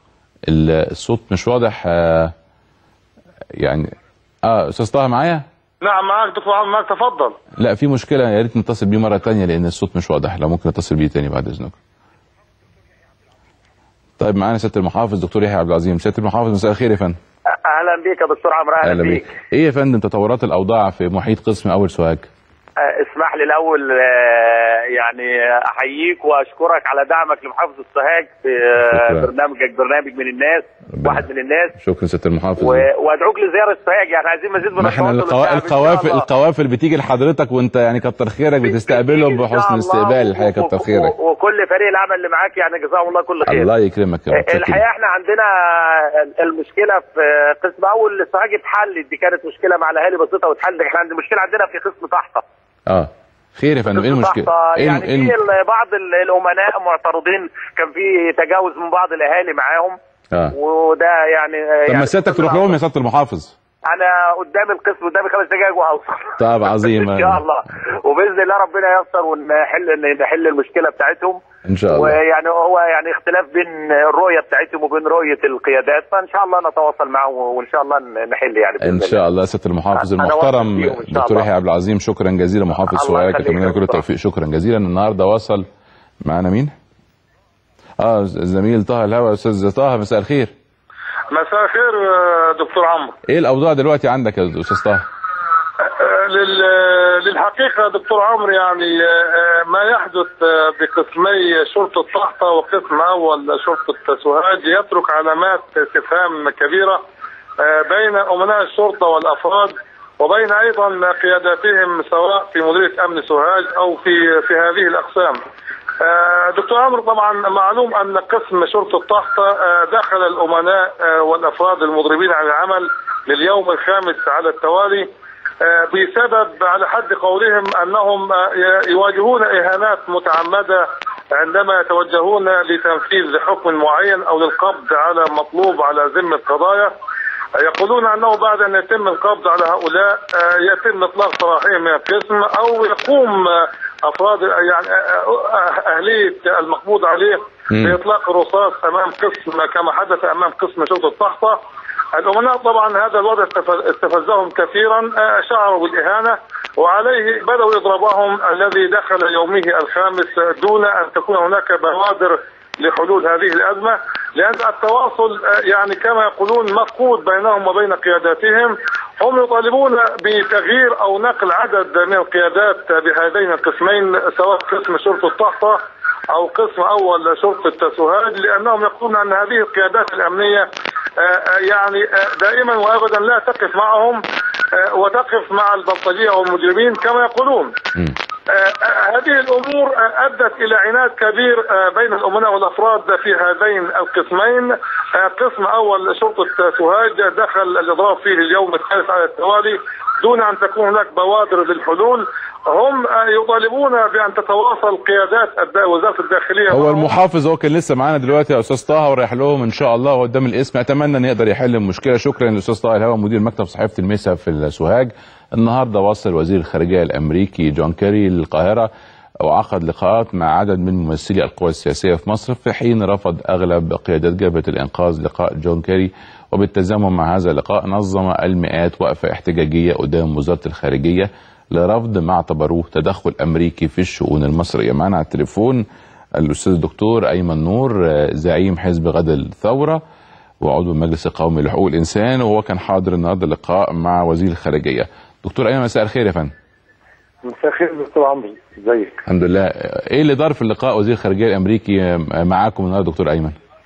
الصوت مش واضح آه، يعني اه استاذ طه معايا نعم معاك دكتور عمرو معاك تفضل لا في مشكله يا ريت نتصل بيه مره تانية لان الصوت مش واضح لو ممكن نتصل بيه تاني بعد اذنك طيب معانا سياده المحافظ دكتور يحيى عبد العظيم سياده المحافظ مساء الخير يا فندم اهلا بك يا دكتور عمرو اهلا, بيك ايه يا فندم تطورات الاوضاع في محيط قسم اول سوهاج آه، اسمح لي الاول آه، يعني احييك واشكرك على دعمك لمحافظه سوهاج في آه، شكرا. برنامجك برنامج من الناس واحد من الناس شكرا سياده المحافظ و- وادعوك لزياره سوهاج يعني عايزين مزيد من ما احنا التواصل القوا... والدعم إن شاء القوافل الله. القوافل بتيجي لحضرتك وانت يعني كتر خيرك بتستقبلهم بحسن استقبال الحقيقه كتر خيرك و- وكل فريق العمل اللي معاك يعني جزاهم الله كل خير الله يكرمك يا رب شكرا. الحقيقه احنا عندنا المشكله في قسم اول سوهاج اتحلت دي كانت مشكله مع الاهالي بسيطه واتحلت احنا عندنا مشكله عندنا في قسم تحت اه خير يا فندم ايه المشكله؟ تحت- ايه يعني الم- إيه في الم- ال- بعض ال- الامناء معترضين كان في تجاوز من بعض الاهالي معاهم اه وده يعني طب ما يعني سيادتك تروح لهم يا سياده المحافظ انا قدام القسم قدامي خمس دقايق وهوصل طب عظيم ان شاء الله وباذن الله ربنا ييسر ونحل نحل المشكله بتاعتهم ان شاء الله ويعني هو يعني اختلاف بين الرؤيه بتاعتهم وبين رؤيه القيادات فان شاء الله نتواصل معهم وان شاء الله نحل يعني بإذن ان الله. شاء الله سياده المحافظ أنا المحترم واثق فيهم إن شاء دكتور الله. يحيى عبد العظيم شكرا جزيلا محافظ الله سوهاج يخليك اتمنى يا لك كل دكتور. التوفيق شكرا جزيلا النهارده وصل معانا مين؟ اه الزميل طه الهوى استاذ طه مساء الخير مساء الخير آه، دكتور عمرو ايه الاوضاع دلوقتي عندك يا استاذ طه؟ آه، لل- للحقيقة دكتور عمرو يعني آه، ما يحدث آه، بقسمي شرطة طحطة وقسم أول شرطة سوهاج يترك علامات استفهام كبيرة آه، بين أمناء الشرطة والأفراد وبين أيضا قياداتهم سواء في مديرية أمن سوهاج أو في في هذه الأقسام آه، دكتور عمرو طبعا معلوم ان قسم شرطه طحطه آه، دخل الامناء آه، والافراد المضربين عن العمل لليوم الخامس على التوالي آه، بسبب على حد قولهم انهم آه، ي- يواجهون اهانات متعمده عندما يتوجهون لتنفيذ حكم معين او للقبض على مطلوب على ذمه قضايا يقولون انه بعد ان يتم القبض على هؤلاء آه، يتم اطلاق سراحهم من القسم او يقوم آه، افراد يعني آه، آه، اهليه المقبوض عليه مم. باطلاق الرصاص امام قسم كما حدث امام قسم شرطه طحطه الامناء طبعا هذا الوضع استف- استفزهم كثيرا آه، شعروا بالاهانه وعليه بداوا اضرابهم الذي دخل يومه الخامس دون ان تكون هناك بوادر لحلول هذه الازمه لان التواصل آه، يعني كما يقولون مفقود بينهم وبين قياداتهم هم يطالبون بتغيير او نقل عدد من القيادات بهذين القسمين سواء قسم شرطه طحطه او قسم اول شرطه سوهاج لانهم يقولون ان هذه القيادات الامنيه آه، آه، يعني آه، دائما وابدا لا تقف معهم آه، وتقف مع البلطجيه والمجرمين كما يقولون آه، آه، هذه الامور آه، ادت الى عناد كبير آه، بين الامناء والافراد في هذين القسمين آه، قسم اول شرطه سوهاج دخل الاضراب فيه اليوم الخامس على التوالي دون ان تكون هناك بوادر للحلول هم آه، يطالبون بان تتواصل قيادات الد- وزاره الداخليه هو معهم. المحافظ هو كان لسه معانا دلوقتي يا استاذ طه ورايح لهم ان شاء الله هو قدام الاسم اتمنى ان يقدر يحل المشكله شكرا للاستاذ طه الهوى مدير مكتب صحيفه الميسا في السوهاج النهارده وصل وزير الخارجيه الامريكي جون كيري للقاهره وعقد لقاءات مع عدد من ممثلي القوى السياسيه في مصر في حين رفض اغلب قيادات جبهه الانقاذ لقاء جون كيري وبالتزامن مع هذا اللقاء نظم المئات وقفه احتجاجيه قدام وزاره الخارجيه لرفض ما اعتبروه تدخل امريكي في الشؤون المصريه معنا على التليفون الاستاذ الدكتور ايمن نور آه، زعيم حزب غدا الثوره وعضو المجلس القومي لحقوق الانسان وهو كان حاضر النهارده لقاء مع وزير الخارجيه دكتور ايمن مساء الخير يا فندم مساء الخير دكتور عمرو ازيك الحمد لله آه، ايه اللي دار في اللقاء وزير الخارجيه الامريكي آه، معاكم النهارده دكتور ايمن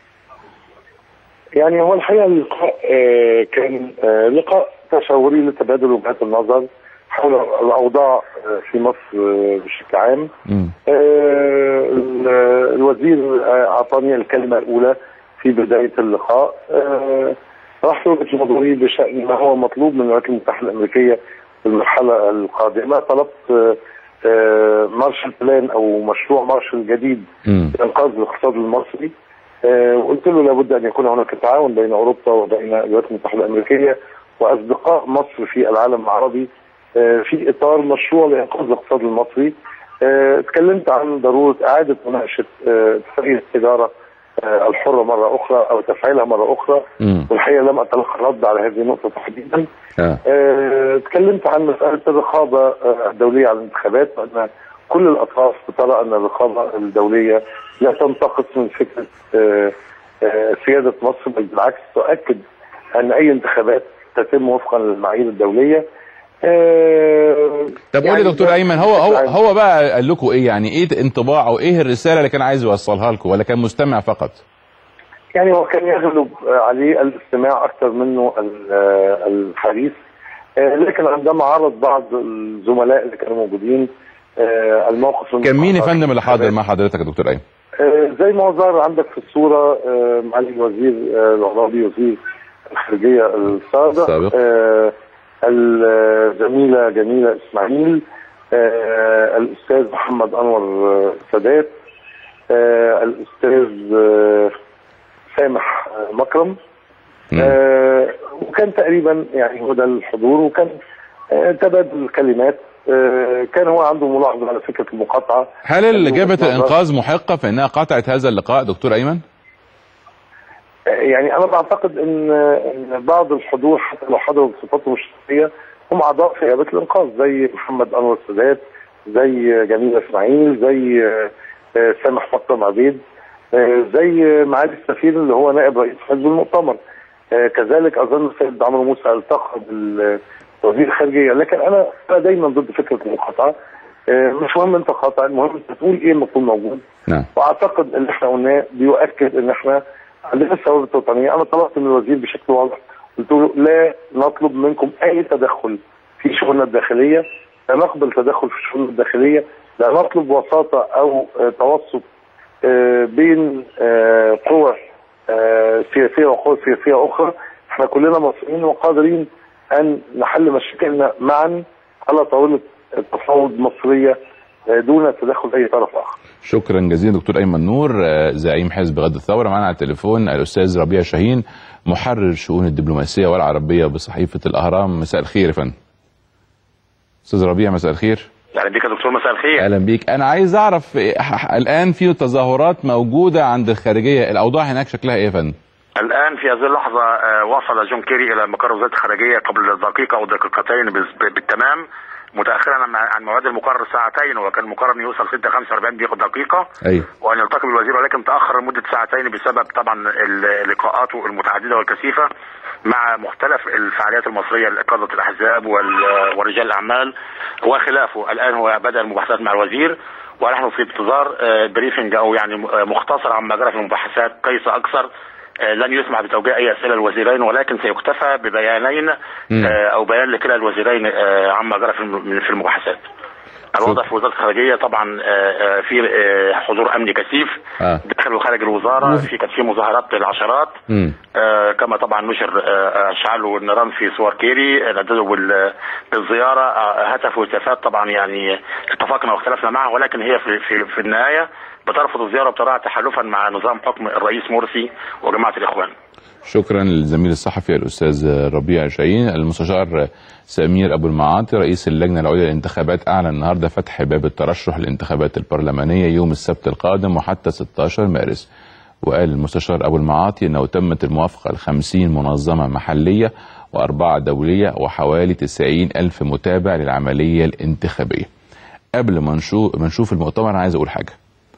يعني هو الحقيقه اللقاء آه، كان آه، لقاء تشاوري لتبادل وجهات النظر حول الاوضاع آه، في مصر آه، بشكل عام مم. آه، ال- الوزير آه، اعطاني الكلمه الاولى في بدايه اللقاء آه، راح وجهه نظري بشان ما هو مطلوب من الولايات المتحده الامريكيه في المرحله القادمه طلبت آه، آه، مارشال بلان او مشروع مارشال جديد لانقاذ الاقتصاد المصري آه، وقلت له لابد ان يكون هناك تعاون بين اوروبا وبين الولايات المتحده الامريكيه واصدقاء مصر في العالم العربي آه، في اطار مشروع لانقاذ الاقتصاد المصري آه، اتكلمت عن ضروره اعاده مناقشه آه، اتفاقيه التجاره آه، الحره مره اخرى او تفعيلها مره اخرى والحقيقه لم اتلقى رد على هذه النقطه تحديدا آه. آه، اتكلمت عن مسألة الرقابة آه، الدولية على الانتخابات وأن كل الأطراف ترى أن الرقابة الدولية لا تنتقص من فكرة آه، آه، سيادة مصر بل بالعكس تؤكد أن أي انتخابات تتم وفقا للمعايير الدولية آه، طب قول يعني لي دكتور ده ايمن هو هو بشكل عام. هو بقى قال لكم ايه يعني ايه انطباع او ايه الرساله اللي كان عايز يوصلها لكم ولا كان مستمع فقط يعني هو كان يغلب عليه الاستماع اكثر منه ال- آه، الحديث آه، لكن عندما عرض بعض الزملاء اللي كانوا موجودين آه، الموقف كان مين يا المحرج فندم اللي حاضر مع حضرتك يا دكتور ايمن آه، زي ما هو ظهر عندك في الصورة آه، معالي الوزير آه، العرابي وزير الخارجية السابق السابق. آه، الزميلة جميلة إسماعيل آه، الاستاذ محمد انور آه، سادات آه، الاستاذ آه، سامح آه، مكرم آه، وكان تقريبا يعني هو ده الحضور وكان آه، تبادل الكلمات آه، كان هو عنده ملاحظه على فكره المقاطعه هل جبهه الانقاذ محقه في انها قطعت هذا اللقاء دكتور ايمن؟ يعني انا بعتقد ان ان بعض الحضور حتى لو حضروا بصفاتهم الشخصيه هم اعضاء في جبهه الانقاذ زي محمد انور السادات زي جميل اسماعيل زي آه، آه، سامح مكرم عبيد آه، زي معالي السفير اللي هو نائب رئيس حزب المؤتمر آه، كذلك اظن السيد عمرو موسى التقى بالوزير الخارجيه لكن انا انا دايما ضد فكره المقاطعه آه، مش مهم انت قاطع المهم انت تقول ايه المفروض موجود نعم واعتقد اللي احنا قلناه بيؤكد ان احنا عندنا الثوابت الوطنيه انا طلبت من الوزير بشكل واضح قلت له لا نطلب منكم اي تدخل في شؤوننا الداخليه لا نقبل تدخل في شؤوننا الداخليه لا نطلب وساطه او آه، توسط آه، بين آه، قوى آه، سياسيه وقوى سياسيه اخرى احنا كلنا مصريين وقادرين ان نحل مشاكلنا معا على طاوله تفاوض مصريه آه، دون تدخل اي طرف اخر شكرا جزيلا دكتور ايمن نور آه، زعيم حزب غد الثوره معنا على التليفون الاستاذ ربيع شاهين محرر الشؤون الدبلوماسيه والعربيه بصحيفه الاهرام مساء الخير يا فندم استاذ ربيع مساء الخير اهلا بيك يا دكتور مساء الخير اهلا بيك انا عايز اعرف إيه، ح- ح- الان في تظاهرات موجوده عند الخارجيه الاوضاع هناك شكلها ايه يا فندم الان في هذه اللحظه آه، وصل جون كيري الى مقر وزاره الخارجيه قبل دقيقه او دقيقتين بال- بالتمام متاخرا عن- عن موعد المقرر ساعتين وكان مقرر انه يوصل 6:45 دقيقه ايوه وان يلتقي بالوزير ولكن تاخر لمده ساعتين بسبب طبعا ال- لقاءاته المتعدده والكثيفه مع مختلف الفعاليات المصريه لإقاضة الاحزاب وال- ورجال الاعمال وخلافه الان هو بدا المباحثات مع الوزير ونحن في انتظار آه، بريفنج او يعني م- آه، مختصر عما جرى في المباحثات قيس اكثر آه، لن يسمح بتوجيه اي اسئله للوزيرين ولكن سيكتفى ببيانين مم. آه، او بيان لكلا الوزيرين آه، عما جرى في الم- في المباحثات. الوضع في وزاره الخارجيه طبعا آه، آه، في آه، حضور امني كثيف اه داخل وخارج الوزاره في كانت في مظاهرات العشرات مم. آه، كما طبعا نشر آه، اشعلوا النيران في صور كيري آه، نددوا بال- بالزياره آه، هتفوا هتافات طبعا يعني اتفقنا واختلفنا معها ولكن هي في في, في النهايه بترفض الزياره وتراها تحالفا مع نظام حكم الرئيس مرسي وجماعه الاخوان. شكرا للزميل الصحفي الاستاذ ربيع شاهين المستشار سمير ابو المعاطي رئيس اللجنه العليا للانتخابات اعلن النهارده فتح باب الترشح للانتخابات البرلمانيه يوم السبت القادم وحتى 16 مارس وقال المستشار ابو المعاطي انه تمت الموافقه ل 50 منظمه محليه واربعه دوليه وحوالي 90 الف متابع للعمليه الانتخابيه قبل ما نشوف ما نشوف المؤتمر انا عايز اقول حاجه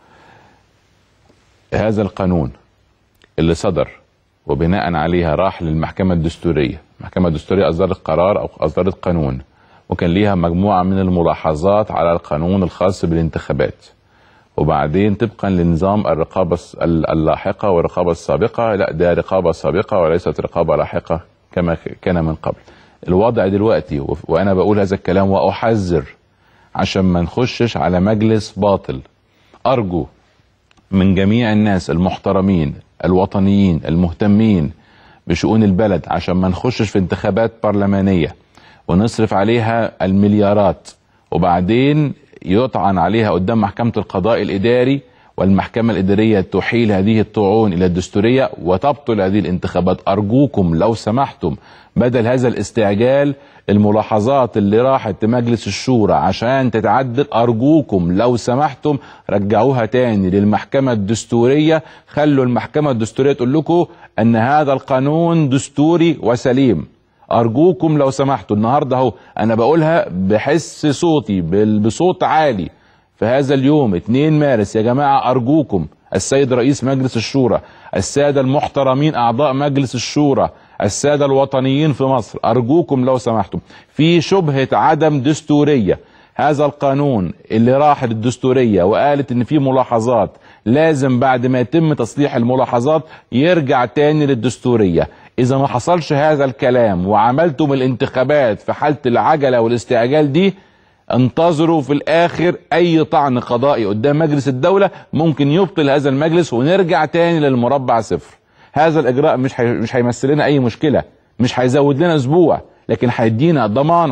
هذا القانون اللي صدر وبناء عليها راح للمحكمة الدستورية المحكمة الدستورية أصدرت قرار أو أصدرت قانون وكان ليها مجموعة من الملاحظات على القانون الخاص بالانتخابات وبعدين طبقا لنظام الرقابة الس- ال- اللاحقة والرقابة السابقة لا ده رقابة سابقة وليست رقابة لاحقة كما ك- كان من قبل الوضع دلوقتي و- وأنا بقول هذا الكلام وأحذر عشان ما نخشش على مجلس باطل أرجو من جميع الناس المحترمين الوطنيين المهتمين بشؤون البلد عشان ما نخشش في انتخابات برلمانية ونصرف عليها المليارات وبعدين يطعن عليها قدام محكمة القضاء الإداري والمحكمة الإدارية تحيل هذه الطعون إلى الدستورية وتبطل هذه الانتخابات أرجوكم لو سمحتم بدل هذا الاستعجال الملاحظات اللي راحت لمجلس الشورى عشان تتعدل أرجوكم لو سمحتم رجعوها تاني للمحكمة الدستورية خلوا المحكمة الدستورية تقول لكم أن هذا القانون دستوري وسليم أرجوكم لو سمحتوا النهاردة أهو أنا بقولها بحس صوتي بال- بصوت عالي في هذا اليوم 2 مارس يا جماعة أرجوكم السيد رئيس مجلس الشورى السادة المحترمين أعضاء مجلس الشورى السادة الوطنيين في مصر أرجوكم لو سمحتم في شبهة عدم دستورية هذا القانون اللي راح للدستورية وقالت ان في ملاحظات لازم بعد ما يتم تصليح الملاحظات يرجع تاني للدستورية اذا ما حصلش هذا الكلام وعملتم الانتخابات في حالة العجلة والاستعجال دي انتظروا في الاخر اي طعن قضائي قدام مجلس الدولة ممكن يبطل هذا المجلس ونرجع تاني للمربع صفر هذا الاجراء مش حي... مش هيمثل لنا اي مشكلة مش هيزود لنا اسبوع لكن هيدينا ضمانة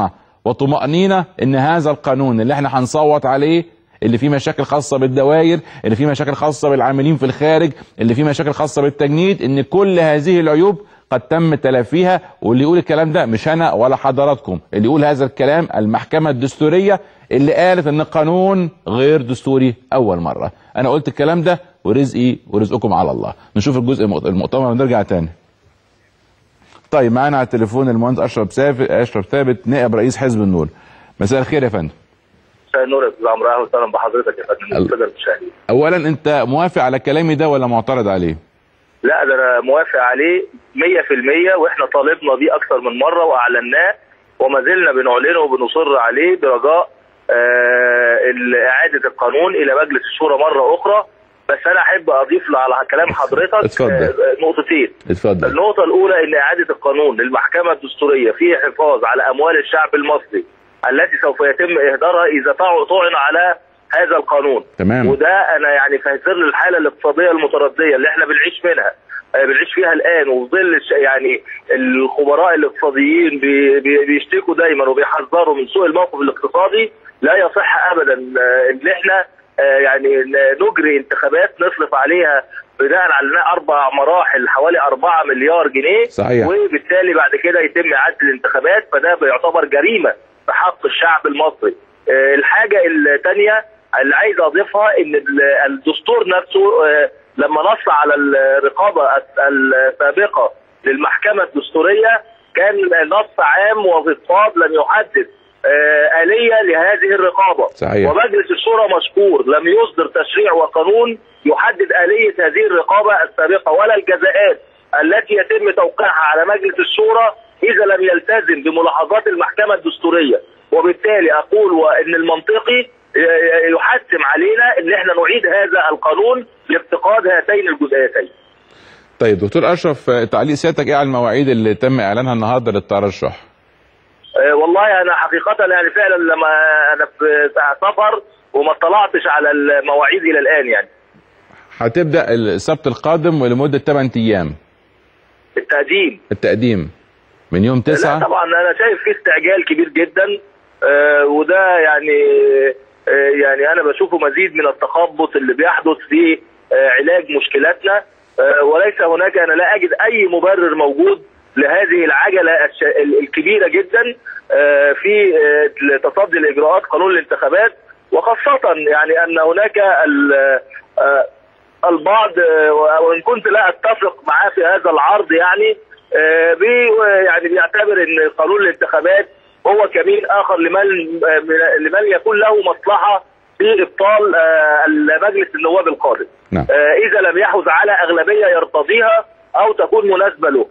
وطمأنينة ان هذا القانون اللي احنا هنصوت عليه اللي فيه مشاكل خاصة بالدوائر اللي فيه مشاكل خاصة بالعاملين في الخارج اللي فيه مشاكل خاصة بالتجنيد ان كل هذه العيوب قد تم تلافيها واللي يقول الكلام ده مش انا ولا حضراتكم اللي يقول هذا الكلام المحكمة الدستورية اللي قالت ان القانون غير دستوري اول مرة انا قلت الكلام ده ورزقي ورزقكم على الله نشوف الجزء المؤت- المؤتمر ونرجع تاني طيب معانا على التليفون المهندس اشرف ثابت اشرف ثابت نائب رئيس حزب النور مساء الخير يا فندم مساء النور يا استاذ عمرو اهلا وسهلا بحضرتك يا فندم الساده المشاهدين اولا انت موافق على كلامي ده ولا معترض عليه لا ده انا موافق عليه 100% واحنا طالبنا بيه اكثر من مره واعلناه وما زلنا بنعلنه وبنصر عليه برجاء آه اعاده القانون الى مجلس الشورى مره اخرى بس انا احب اضيف على كلام حضرتك اتفضل. آه نقطتين اتفضل النقطة الأولى إن إعادة القانون للمحكمة الدستورية فيه حفاظ على أموال الشعب المصري التي سوف يتم إهدارها إذا طع- طعن على هذا القانون تمام. وده أنا يعني في ظل الحالة الاقتصادية المتردية اللي إحنا بنعيش منها آه، بنعيش فيها الآن وفي ظل الش- يعني الخبراء الاقتصاديين بي- بي- بيشتكوا دايما وبيحذروا من سوء الموقف الاقتصادي لا يصح أبدا آه، إن إحنا آه، يعني ن- نجري انتخابات نصرف عليها بناء على إنها اربع مراحل حوالي 4 مليار جنيه صحيح. وبالتالي بعد كده يتم اعاده الانتخابات فده بيعتبر جريمه في حق الشعب المصري. آه، الحاجه الثانيه اللي عايز اضيفها ان ال- الدستور نفسه آه، لما نص على الرقابه الس- السابقه للمحكمه الدستوريه كان نص عام وفضفاض لم يحدد آه، آلية لهذه الرقابة صحيح. ومجلس الشورى مشكور لم يصدر تشريع وقانون يحدد آلية هذه الرقابة السابقة ولا الجزاءات التي يتم توقيعها على مجلس الشورى إذا لم يلتزم بملاحظات المحكمة الدستورية وبالتالي أقول وإن المنطقي ي- يحتم علينا ان احنا نعيد هذا القانون لافتقاد هاتين الجزئيتين. طيب دكتور اشرف آه، تعليق سيادتك ايه على المواعيد اللي تم اعلانها النهارده للترشح آه، والله انا حقيقه يعني فعلا لما انا في سفر وما اطلعتش على المواعيد الى الان يعني هتبدا السبت القادم ولمده 8 ايام التقديم التقديم من يوم لا 9 طبعا انا شايف في استعجال كبير جدا آه، وده يعني آه، يعني انا بشوفه مزيد من التخبط اللي بيحدث في آه، علاج مشكلاتنا آه، وليس هناك انا لا اجد اي مبرر موجود لهذه العجله الش- ال- الكبيره جدا آه، في آه، تصدي لاجراءات قانون الانتخابات وخاصه يعني ان هناك ال- آه، البعض آه، وان كنت لا اتفق معاه في هذا العرض يعني آه، بي يعني بيعتبر ان قانون الانتخابات هو كمين اخر لمن آه، من- لمن يكون له مصلحه في ابطال آه، مجلس النواب القادم نعم. آه، اذا لم يحوز على اغلبيه يرتضيها او تكون مناسبه له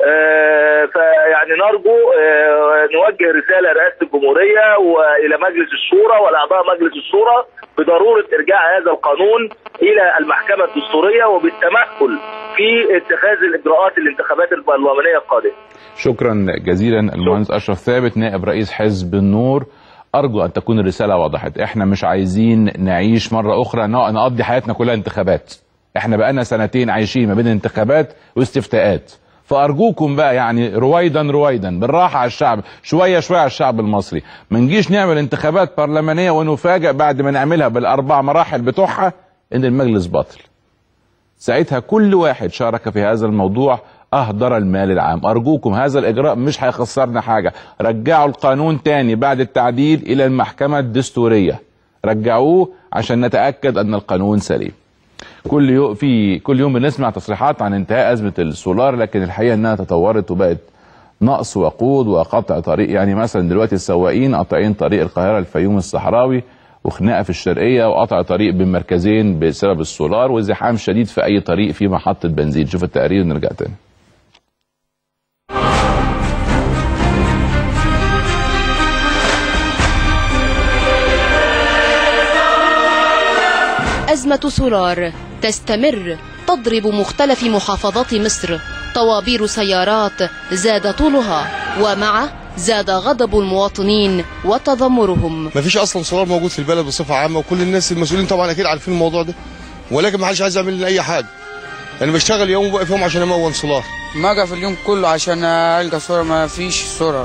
آه، فيعني نرجو آه، نوجه رساله لرئاسه الجمهوريه والى مجلس الشورى والاعضاء مجلس الشورى بضروره ارجاع هذا القانون الى المحكمه الدستوريه وبالتمهل في اتخاذ الاجراءات الانتخابات البرلمانيه القادمه. شكرا جزيلا المهندس اشرف ثابت نائب رئيس حزب النور ارجو ان تكون الرساله وضحت احنا مش عايزين نعيش مره اخرى نق- نقضي حياتنا كلها انتخابات احنا بقالنا سنتين عايشين ما بين انتخابات واستفتاءات فارجوكم بقى يعني رويدا رويدا بالراحه على الشعب شويه شويه على الشعب المصري ما نجيش نعمل انتخابات برلمانيه ونفاجئ بعد ما نعملها بالاربع مراحل بتوعها ان المجلس باطل ساعتها كل واحد شارك في هذا الموضوع اهدر المال العام ارجوكم هذا الاجراء مش هيخسرنا حاجه رجعوا القانون تاني بعد التعديل الى المحكمه الدستوريه رجعوه عشان نتاكد ان القانون سليم كل يوم في كل يوم بنسمع تصريحات عن انتهاء ازمه السولار لكن الحقيقه انها تطورت وبقت نقص وقود وقطع طريق يعني مثلا دلوقتي السواقين قاطعين طريق القاهره الفيوم الصحراوي وخناقه في الشرقيه وقطع طريق بين مركزين بسبب السولار وازدحام شديد في اي طريق في محطه بنزين شوف التقرير ونرجع تاني أزمة سولار تستمر تضرب مختلف محافظات مصر طوابير سيارات زاد طولها ومع زاد غضب المواطنين وتذمرهم ما فيش اصلا سولار موجود في البلد بصفه عامه وكل الناس المسؤولين طبعا اكيد عارفين الموضوع ده ولكن ما حدش عايز يعمل لنا اي حاجه انا بشتغل يوم وواقف يوم عشان امون سولار ما في اليوم كله عشان القى صورة ما فيش صورة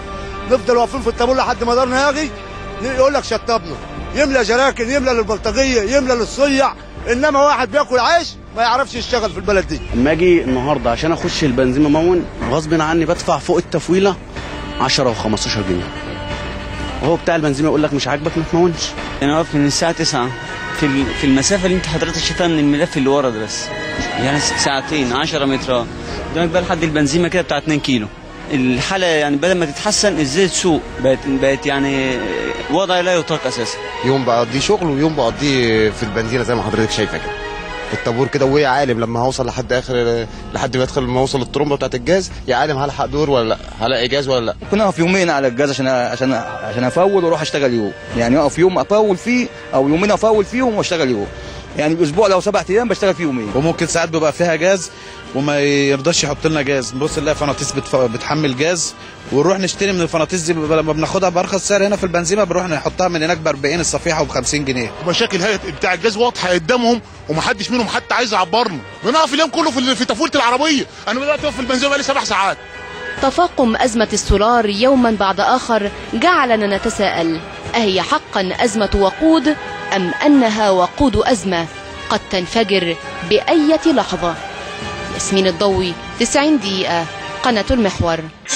نفضل واقفين في الطابور لحد ما دارنا يجي يقول لك شطبنا يملى جراكن يملى للبلطجيه يملى للصيع انما واحد بياكل عيش ما يعرفش يشتغل في البلد دي اما اجي النهارده عشان اخش البنزين ممون غصب عني بدفع فوق التفويله 10 و15 جنيه وهو بتاع البنزين يقول لك مش عاجبك ما تمونش انا واقف من الساعه 9 في ال- في المسافه اللي انت حضرتك شايفها من الملف اللي ورا ده بس يعني ساعتين 10 متر قدامك بقى لحد البنزيمه كده بتاع 2 كيلو الحاله يعني بدل ما تتحسن ازاي تسوق بقت بقت يعني وضع لا يطاق اساسا يوم بقضيه شغل ويوم بقضيه في البنزينه زي ما حضرتك شايفه كده في الطابور كده وهي عالم لما هوصل لحد اخر لحد ما ادخل لما اوصل الطرمبه بتاعت الجاز يا عالم هلحق دور ولا لا هلاقي جاز ولا لا ممكن اقف يومين على الجاز عشان عشان عشان افول واروح اشتغل يوم يعني اقف يوم افول فيه او يومين افول فيهم واشتغل يوم يعني الاسبوع لو سبع ايام بشتغل فيه يومين وممكن ساعات بيبقى فيها جاز وما يرضاش يحط لنا جاز نبص نلاقي فناطيس بتف... بتحمل جاز ونروح نشتري من الفناطيس دي لما بناخدها بارخص سعر هنا في البنزيمه بنروح نحطها من هناك ب 40 الصفيحه وب 50 جنيه مشاكل هيئه بتاع الجاز واضحه قدامهم ومحدش منهم حتى عايز يعبرنا بنقف اليوم كله في في تفويله العربيه انا بدات اقف في البنزيمه بقالي سبع ساعات تفاقم أزمة السولار يوما بعد آخر جعلنا نتساءل أهي حقا أزمة وقود أم أنها وقود أزمة قد تنفجر بأية لحظة ياسمين الضوي 90 دقيقة قناة المحور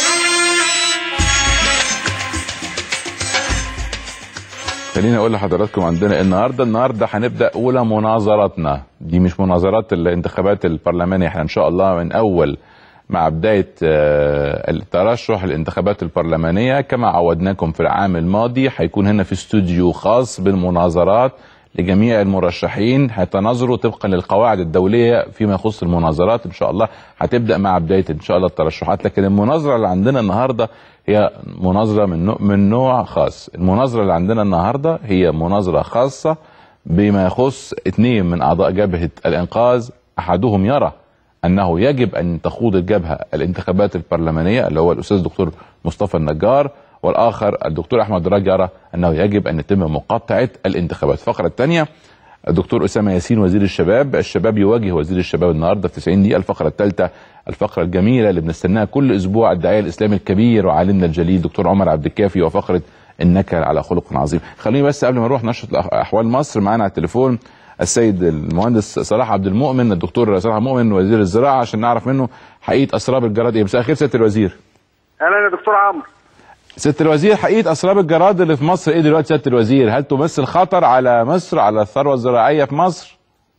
خليني اقول لحضراتكم عندنا النهارده النهارده هنبدا اولى مناظراتنا دي مش مناظرات الانتخابات البرلمانيه احنا ان شاء الله من اول مع بدايه آه، الترشح الانتخابات البرلمانيه كما عودناكم في العام الماضي هيكون هنا في استوديو خاص بالمناظرات لجميع المرشحين هيتناظروا طبقا للقواعد الدوليه فيما يخص المناظرات ان شاء الله هتبدا مع بدايه ان شاء الله الترشحات لكن المناظره اللي عندنا النهارده هي مناظره من نوع من نوع خاص المناظره اللي عندنا النهارده هي مناظره خاصه بما يخص اثنين من اعضاء جبهه الانقاذ احدهم يرى انه يجب ان تخوض الجبهه الانتخابات البرلمانيه اللي هو الاستاذ الدكتور مصطفى النجار والاخر الدكتور احمد راج يرى انه يجب ان يتم مقاطعه الانتخابات الفقره الثانيه الدكتور اسامه ياسين وزير الشباب الشباب يواجه وزير الشباب النهارده في 90 دقيقه الفقره الثالثه الفقره الجميله اللي بنستناها كل اسبوع الداعيه الاسلامي الكبير وعالمنا الجليل دكتور عمر عبد الكافي وفقره انك على خلق عظيم خليني بس قبل ما نروح نشره الأخ- احوال مصر معانا على التليفون السيد المهندس صلاح عبد المؤمن الدكتور صلاح مؤمن وزير الزراعه عشان نعرف منه حقيقه اسراب الجراد ايه مساء الخير سياده الوزير اهلا يا دكتور عمرو سياده الوزير حقيقه اسراب الجراد اللي في مصر ايه دلوقتي سياده الوزير هل تمثل خطر على مصر على الثروه الزراعيه في مصر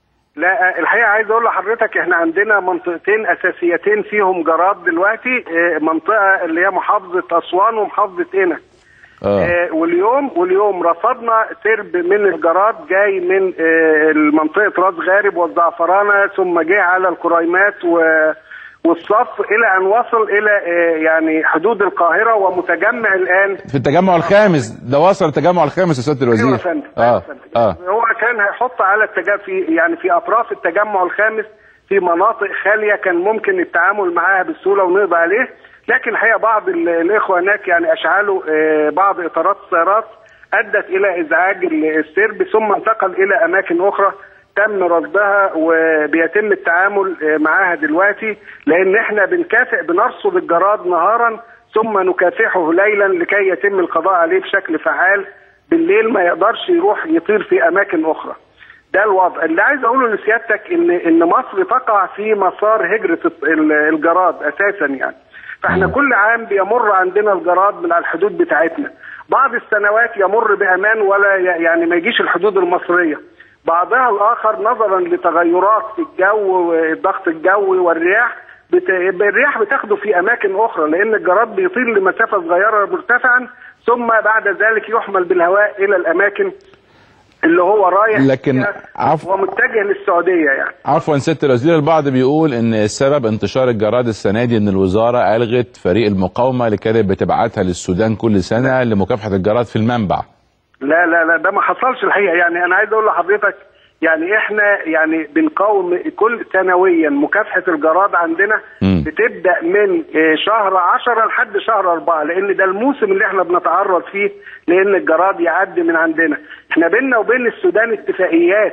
لا الحقيقه عايز اقول لحضرتك احنا عندنا منطقتين اساسيتين فيهم جراد دلوقتي اه، منطقه اللي هي محافظه اسوان ومحافظه قنا اه آه، واليوم واليوم رصدنا سرب من الجراد جاي من آه، المنطقه راس غارب والزعفرانه ثم جه على الكريمات و والصف الى ان وصل الى آه، يعني حدود القاهره ومتجمع الان في التجمع الخامس ده وصل التجمع الخامس يا سياده الوزير أيوة يا فندم. اه اه هو كان هيحط على التجا في يعني في اطراف التجمع الخامس في مناطق خاليه كان ممكن التعامل معاها بسهوله ونقضي عليه لكن الحقيقه بعض ال- الاخوه هناك يعني اشعلوا آه، بعض اطارات السيارات ادت الى ازعاج ال- السرب ثم انتقل الى اماكن اخرى تم رصدها وبيتم التعامل آه، معاها دلوقتي لان احنا بنكافئ بنرصد الجراد نهارا ثم نكافحه ليلا لكي يتم القضاء عليه بشكل فعال بالليل ما يقدرش يروح يطير في اماكن اخرى ده الوضع اللي عايز اقوله لسيادتك ان ان مصر تقع في مسار هجره ال- الجراد اساسا يعني فاحنا كل عام بيمر عندنا الجراد من على الحدود بتاعتنا بعض السنوات يمر بامان ولا ي- يعني ما يجيش الحدود المصريه بعضها الاخر نظرا لتغيرات في الجو والضغط الجوي والرياح بت... الرياح بتاخده في اماكن اخرى لان الجراد بيطير لمسافه صغيره مرتفعا ثم بعد ذلك يحمل بالهواء الى الاماكن اللي هو رايح لكن فيها عفو ومتجه للسعوديه يعني عفوا سياده الوزير البعض بيقول ان السبب انتشار الجراد السنه دي ان الوزاره الغت فريق المقاومه اللي كانت بتبعتها للسودان كل سنه لمكافحه الجراد في المنبع لا لا لا ده ما حصلش الحقيقه يعني انا عايز اقول لحضرتك يعني احنا يعني بنقاوم كل سنويا مكافحه الجراد عندنا مم. بتبدا من آه، شهر 10 لحد شهر 4 لان ده الموسم اللي احنا بنتعرض فيه لان الجراد يعدي من عندنا احنا بيننا وبين السودان اتفاقيات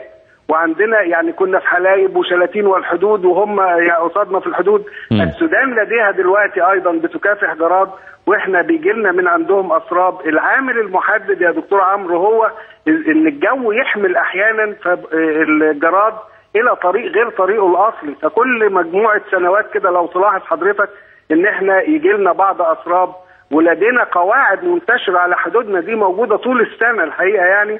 وعندنا يعني كنا في حلايب وشلاتين والحدود وهم يعني قصادنا في الحدود مم. السودان لديها دلوقتي ايضا بتكافح جراد واحنا بيجي لنا من عندهم اسراب العامل المحدد يا دكتور عمرو هو ان الجو يحمل احيانا الجراد الى طريق غير طريقه الاصلي فكل مجموعه سنوات كده لو تلاحظ حضرتك ان احنا يجي لنا بعض اسراب ولدينا قواعد منتشره على حدودنا دي موجوده طول السنه الحقيقه يعني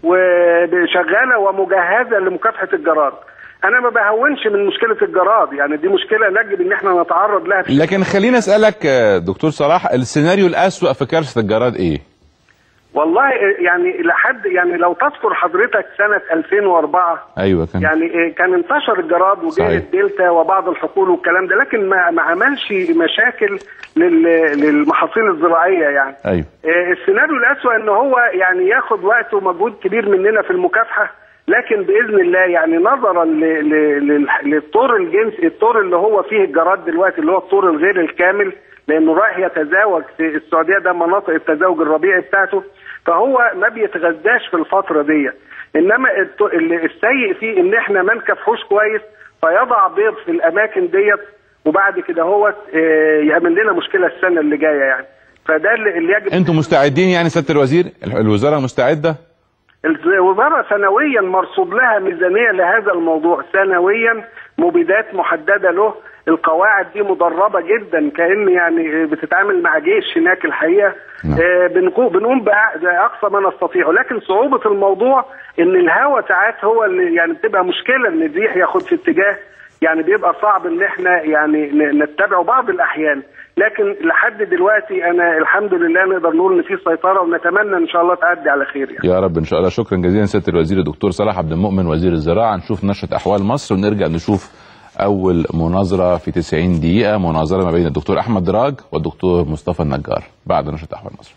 وشغاله ومجهزه لمكافحه الجراد انا ما بهونش من مشكله الجراد يعني دي مشكله نجب ان احنا نتعرض لها في لكن خليني اسالك آه، دكتور صلاح السيناريو الاسوأ في كارثه الجراد ايه؟ والله يعني لحد يعني لو تذكر حضرتك سنه 2004 ايوه كان يعني إيه كان انتشر الجراد وجه صحيح. الدلتا وبعض الحقول والكلام ده لكن ما ما عملش مشاكل لل- للمحاصيل الزراعيه يعني ايوه إيه السيناريو الاسوأ ان هو يعني ياخد وقت ومجهود كبير مننا في المكافحه لكن باذن الله يعني نظرا ل- ل- لل- للطور الجنسي الطور اللي هو فيه الجراد دلوقتي اللي هو الطور الغير الكامل لانه رايح يتزاوج في السعوديه ده مناطق التزاوج الربيعي بتاعته فهو ما بيتغذاش في الفتره دي انما الت- ال- السيء فيه ان احنا ما نكافحوش كويس فيضع بيض في الاماكن ديت وبعد كده هو آه، يعمل لنا مشكله السنه اللي جايه يعني فده اللي اللي يجب انتم مستعدين يعني سياده الوزير ال- الوزاره مستعده الوزاره سنويا مرصود لها ميزانيه لهذا الموضوع سنويا مبيدات محدده له القواعد دي مدربه جدا كان يعني بتتعامل مع جيش هناك الحقيقه آه، بنقو- بنقوم بأ- باقصى ما نستطيعه لكن صعوبه الموضوع ان الهواء ساعات هو اللي يعني بتبقى مشكله ان الريح ياخد في اتجاه يعني بيبقى صعب ان احنا يعني ن- نتبعه بعض الاحيان لكن لحد دلوقتي انا الحمد لله نقدر نقول ان في سيطره ونتمنى ان شاء الله تعدي على خير يعني. يا رب ان شاء الله شكرا جزيلا سياده الوزير الدكتور صلاح عبد المؤمن وزير الزراعه نشوف نشره احوال مصر ونرجع نشوف اول مناظره في 90 دقيقه مناظره ما بين الدكتور احمد دراج والدكتور مصطفى النجار بعد نشره احوال مصر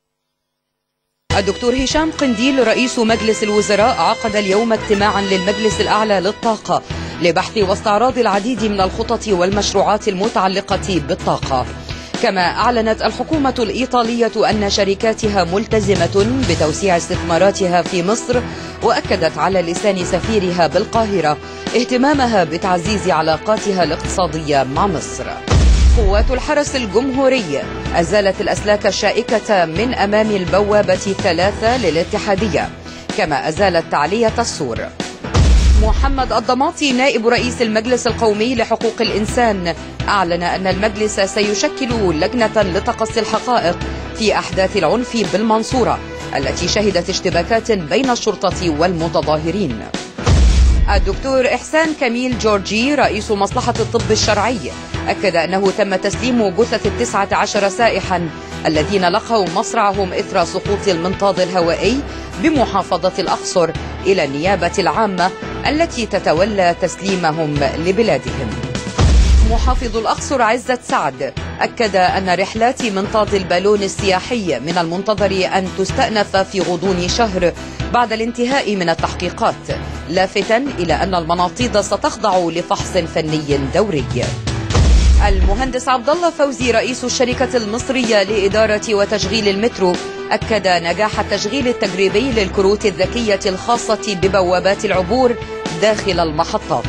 الدكتور هشام قنديل رئيس مجلس الوزراء عقد اليوم اجتماعا للمجلس الأعلى للطاقة لبحث واستعراض العديد من الخطط والمشروعات المتعلقة بالطاقة كما أعلنت الحكومة الإيطالية أن شركاتها ملتزمة بتوسيع استثماراتها في مصر وأكدت على لسان سفيرها بالقاهرة اهتمامها بتعزيز علاقاتها الاقتصادية مع مصر قوات الحرس الجمهوري أزالت الأسلاك الشائكة من أمام البوابة الثلاثة للاتحادية كما أزالت تعلية السور محمد الضماطي نائب رئيس المجلس القومي لحقوق الإنسان أعلن أن المجلس سيشكل لجنة لتقصي الحقائق في أحداث العنف بالمنصورة التي شهدت اشتباكات بين الشرطة والمتظاهرين الدكتور إحسان كميل جورجي رئيس مصلحة الطب الشرعي أكد أنه تم تسليم جثث التسعة عشر سائحا الذين لقوا مصرعهم إثر سقوط المنطاد الهوائي بمحافظة الأقصر إلى النيابة العامة التي تتولى تسليمهم لبلادهم محافظ الأقصر عزت سعد أكد أن رحلات منطاد البالون السياحي من المنتظر أن تستأنف في غضون شهر بعد الانتهاء من التحقيقات لافتا إلى أن المناطيد ستخضع لفحص فني دوري المهندس عبد الله فوزي رئيس الشركة المصرية لإدارة وتشغيل المترو أكد نجاح التشغيل التجريبي للكروت الذكية الخاصة ببوابات العبور داخل المحطات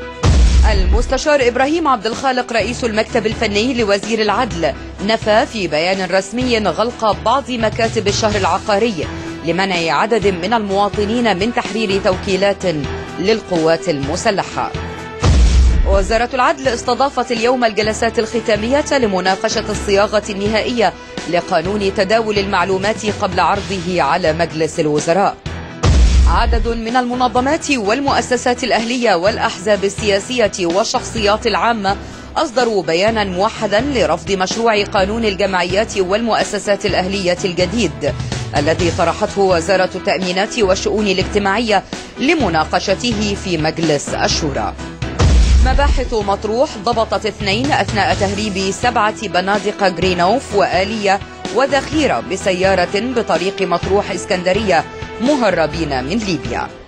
المستشار إبراهيم عبد الخالق رئيس المكتب الفني لوزير العدل نفى في بيان رسمي غلق بعض مكاتب الشهر العقاري لمنع عدد من المواطنين من تحرير توكيلات للقوات المسلحة وزارة العدل استضافت اليوم الجلسات الختامية لمناقشة الصياغة النهائية لقانون تداول المعلومات قبل عرضه على مجلس الوزراء عدد من المنظمات والمؤسسات الأهلية والأحزاب السياسية والشخصيات العامة أصدروا بيانا موحدا لرفض مشروع قانون الجمعيات والمؤسسات الأهلية الجديد الذي طرحته وزارة التأمينات والشؤون الاجتماعية لمناقشته في مجلس الشورى مباحث مطروح ضبطت اثنين أثناء تهريب سبعة بنادق جرينوف وآلية وذخيرة بسيارة بطريق مطروح إسكندرية مهربين من ليبيا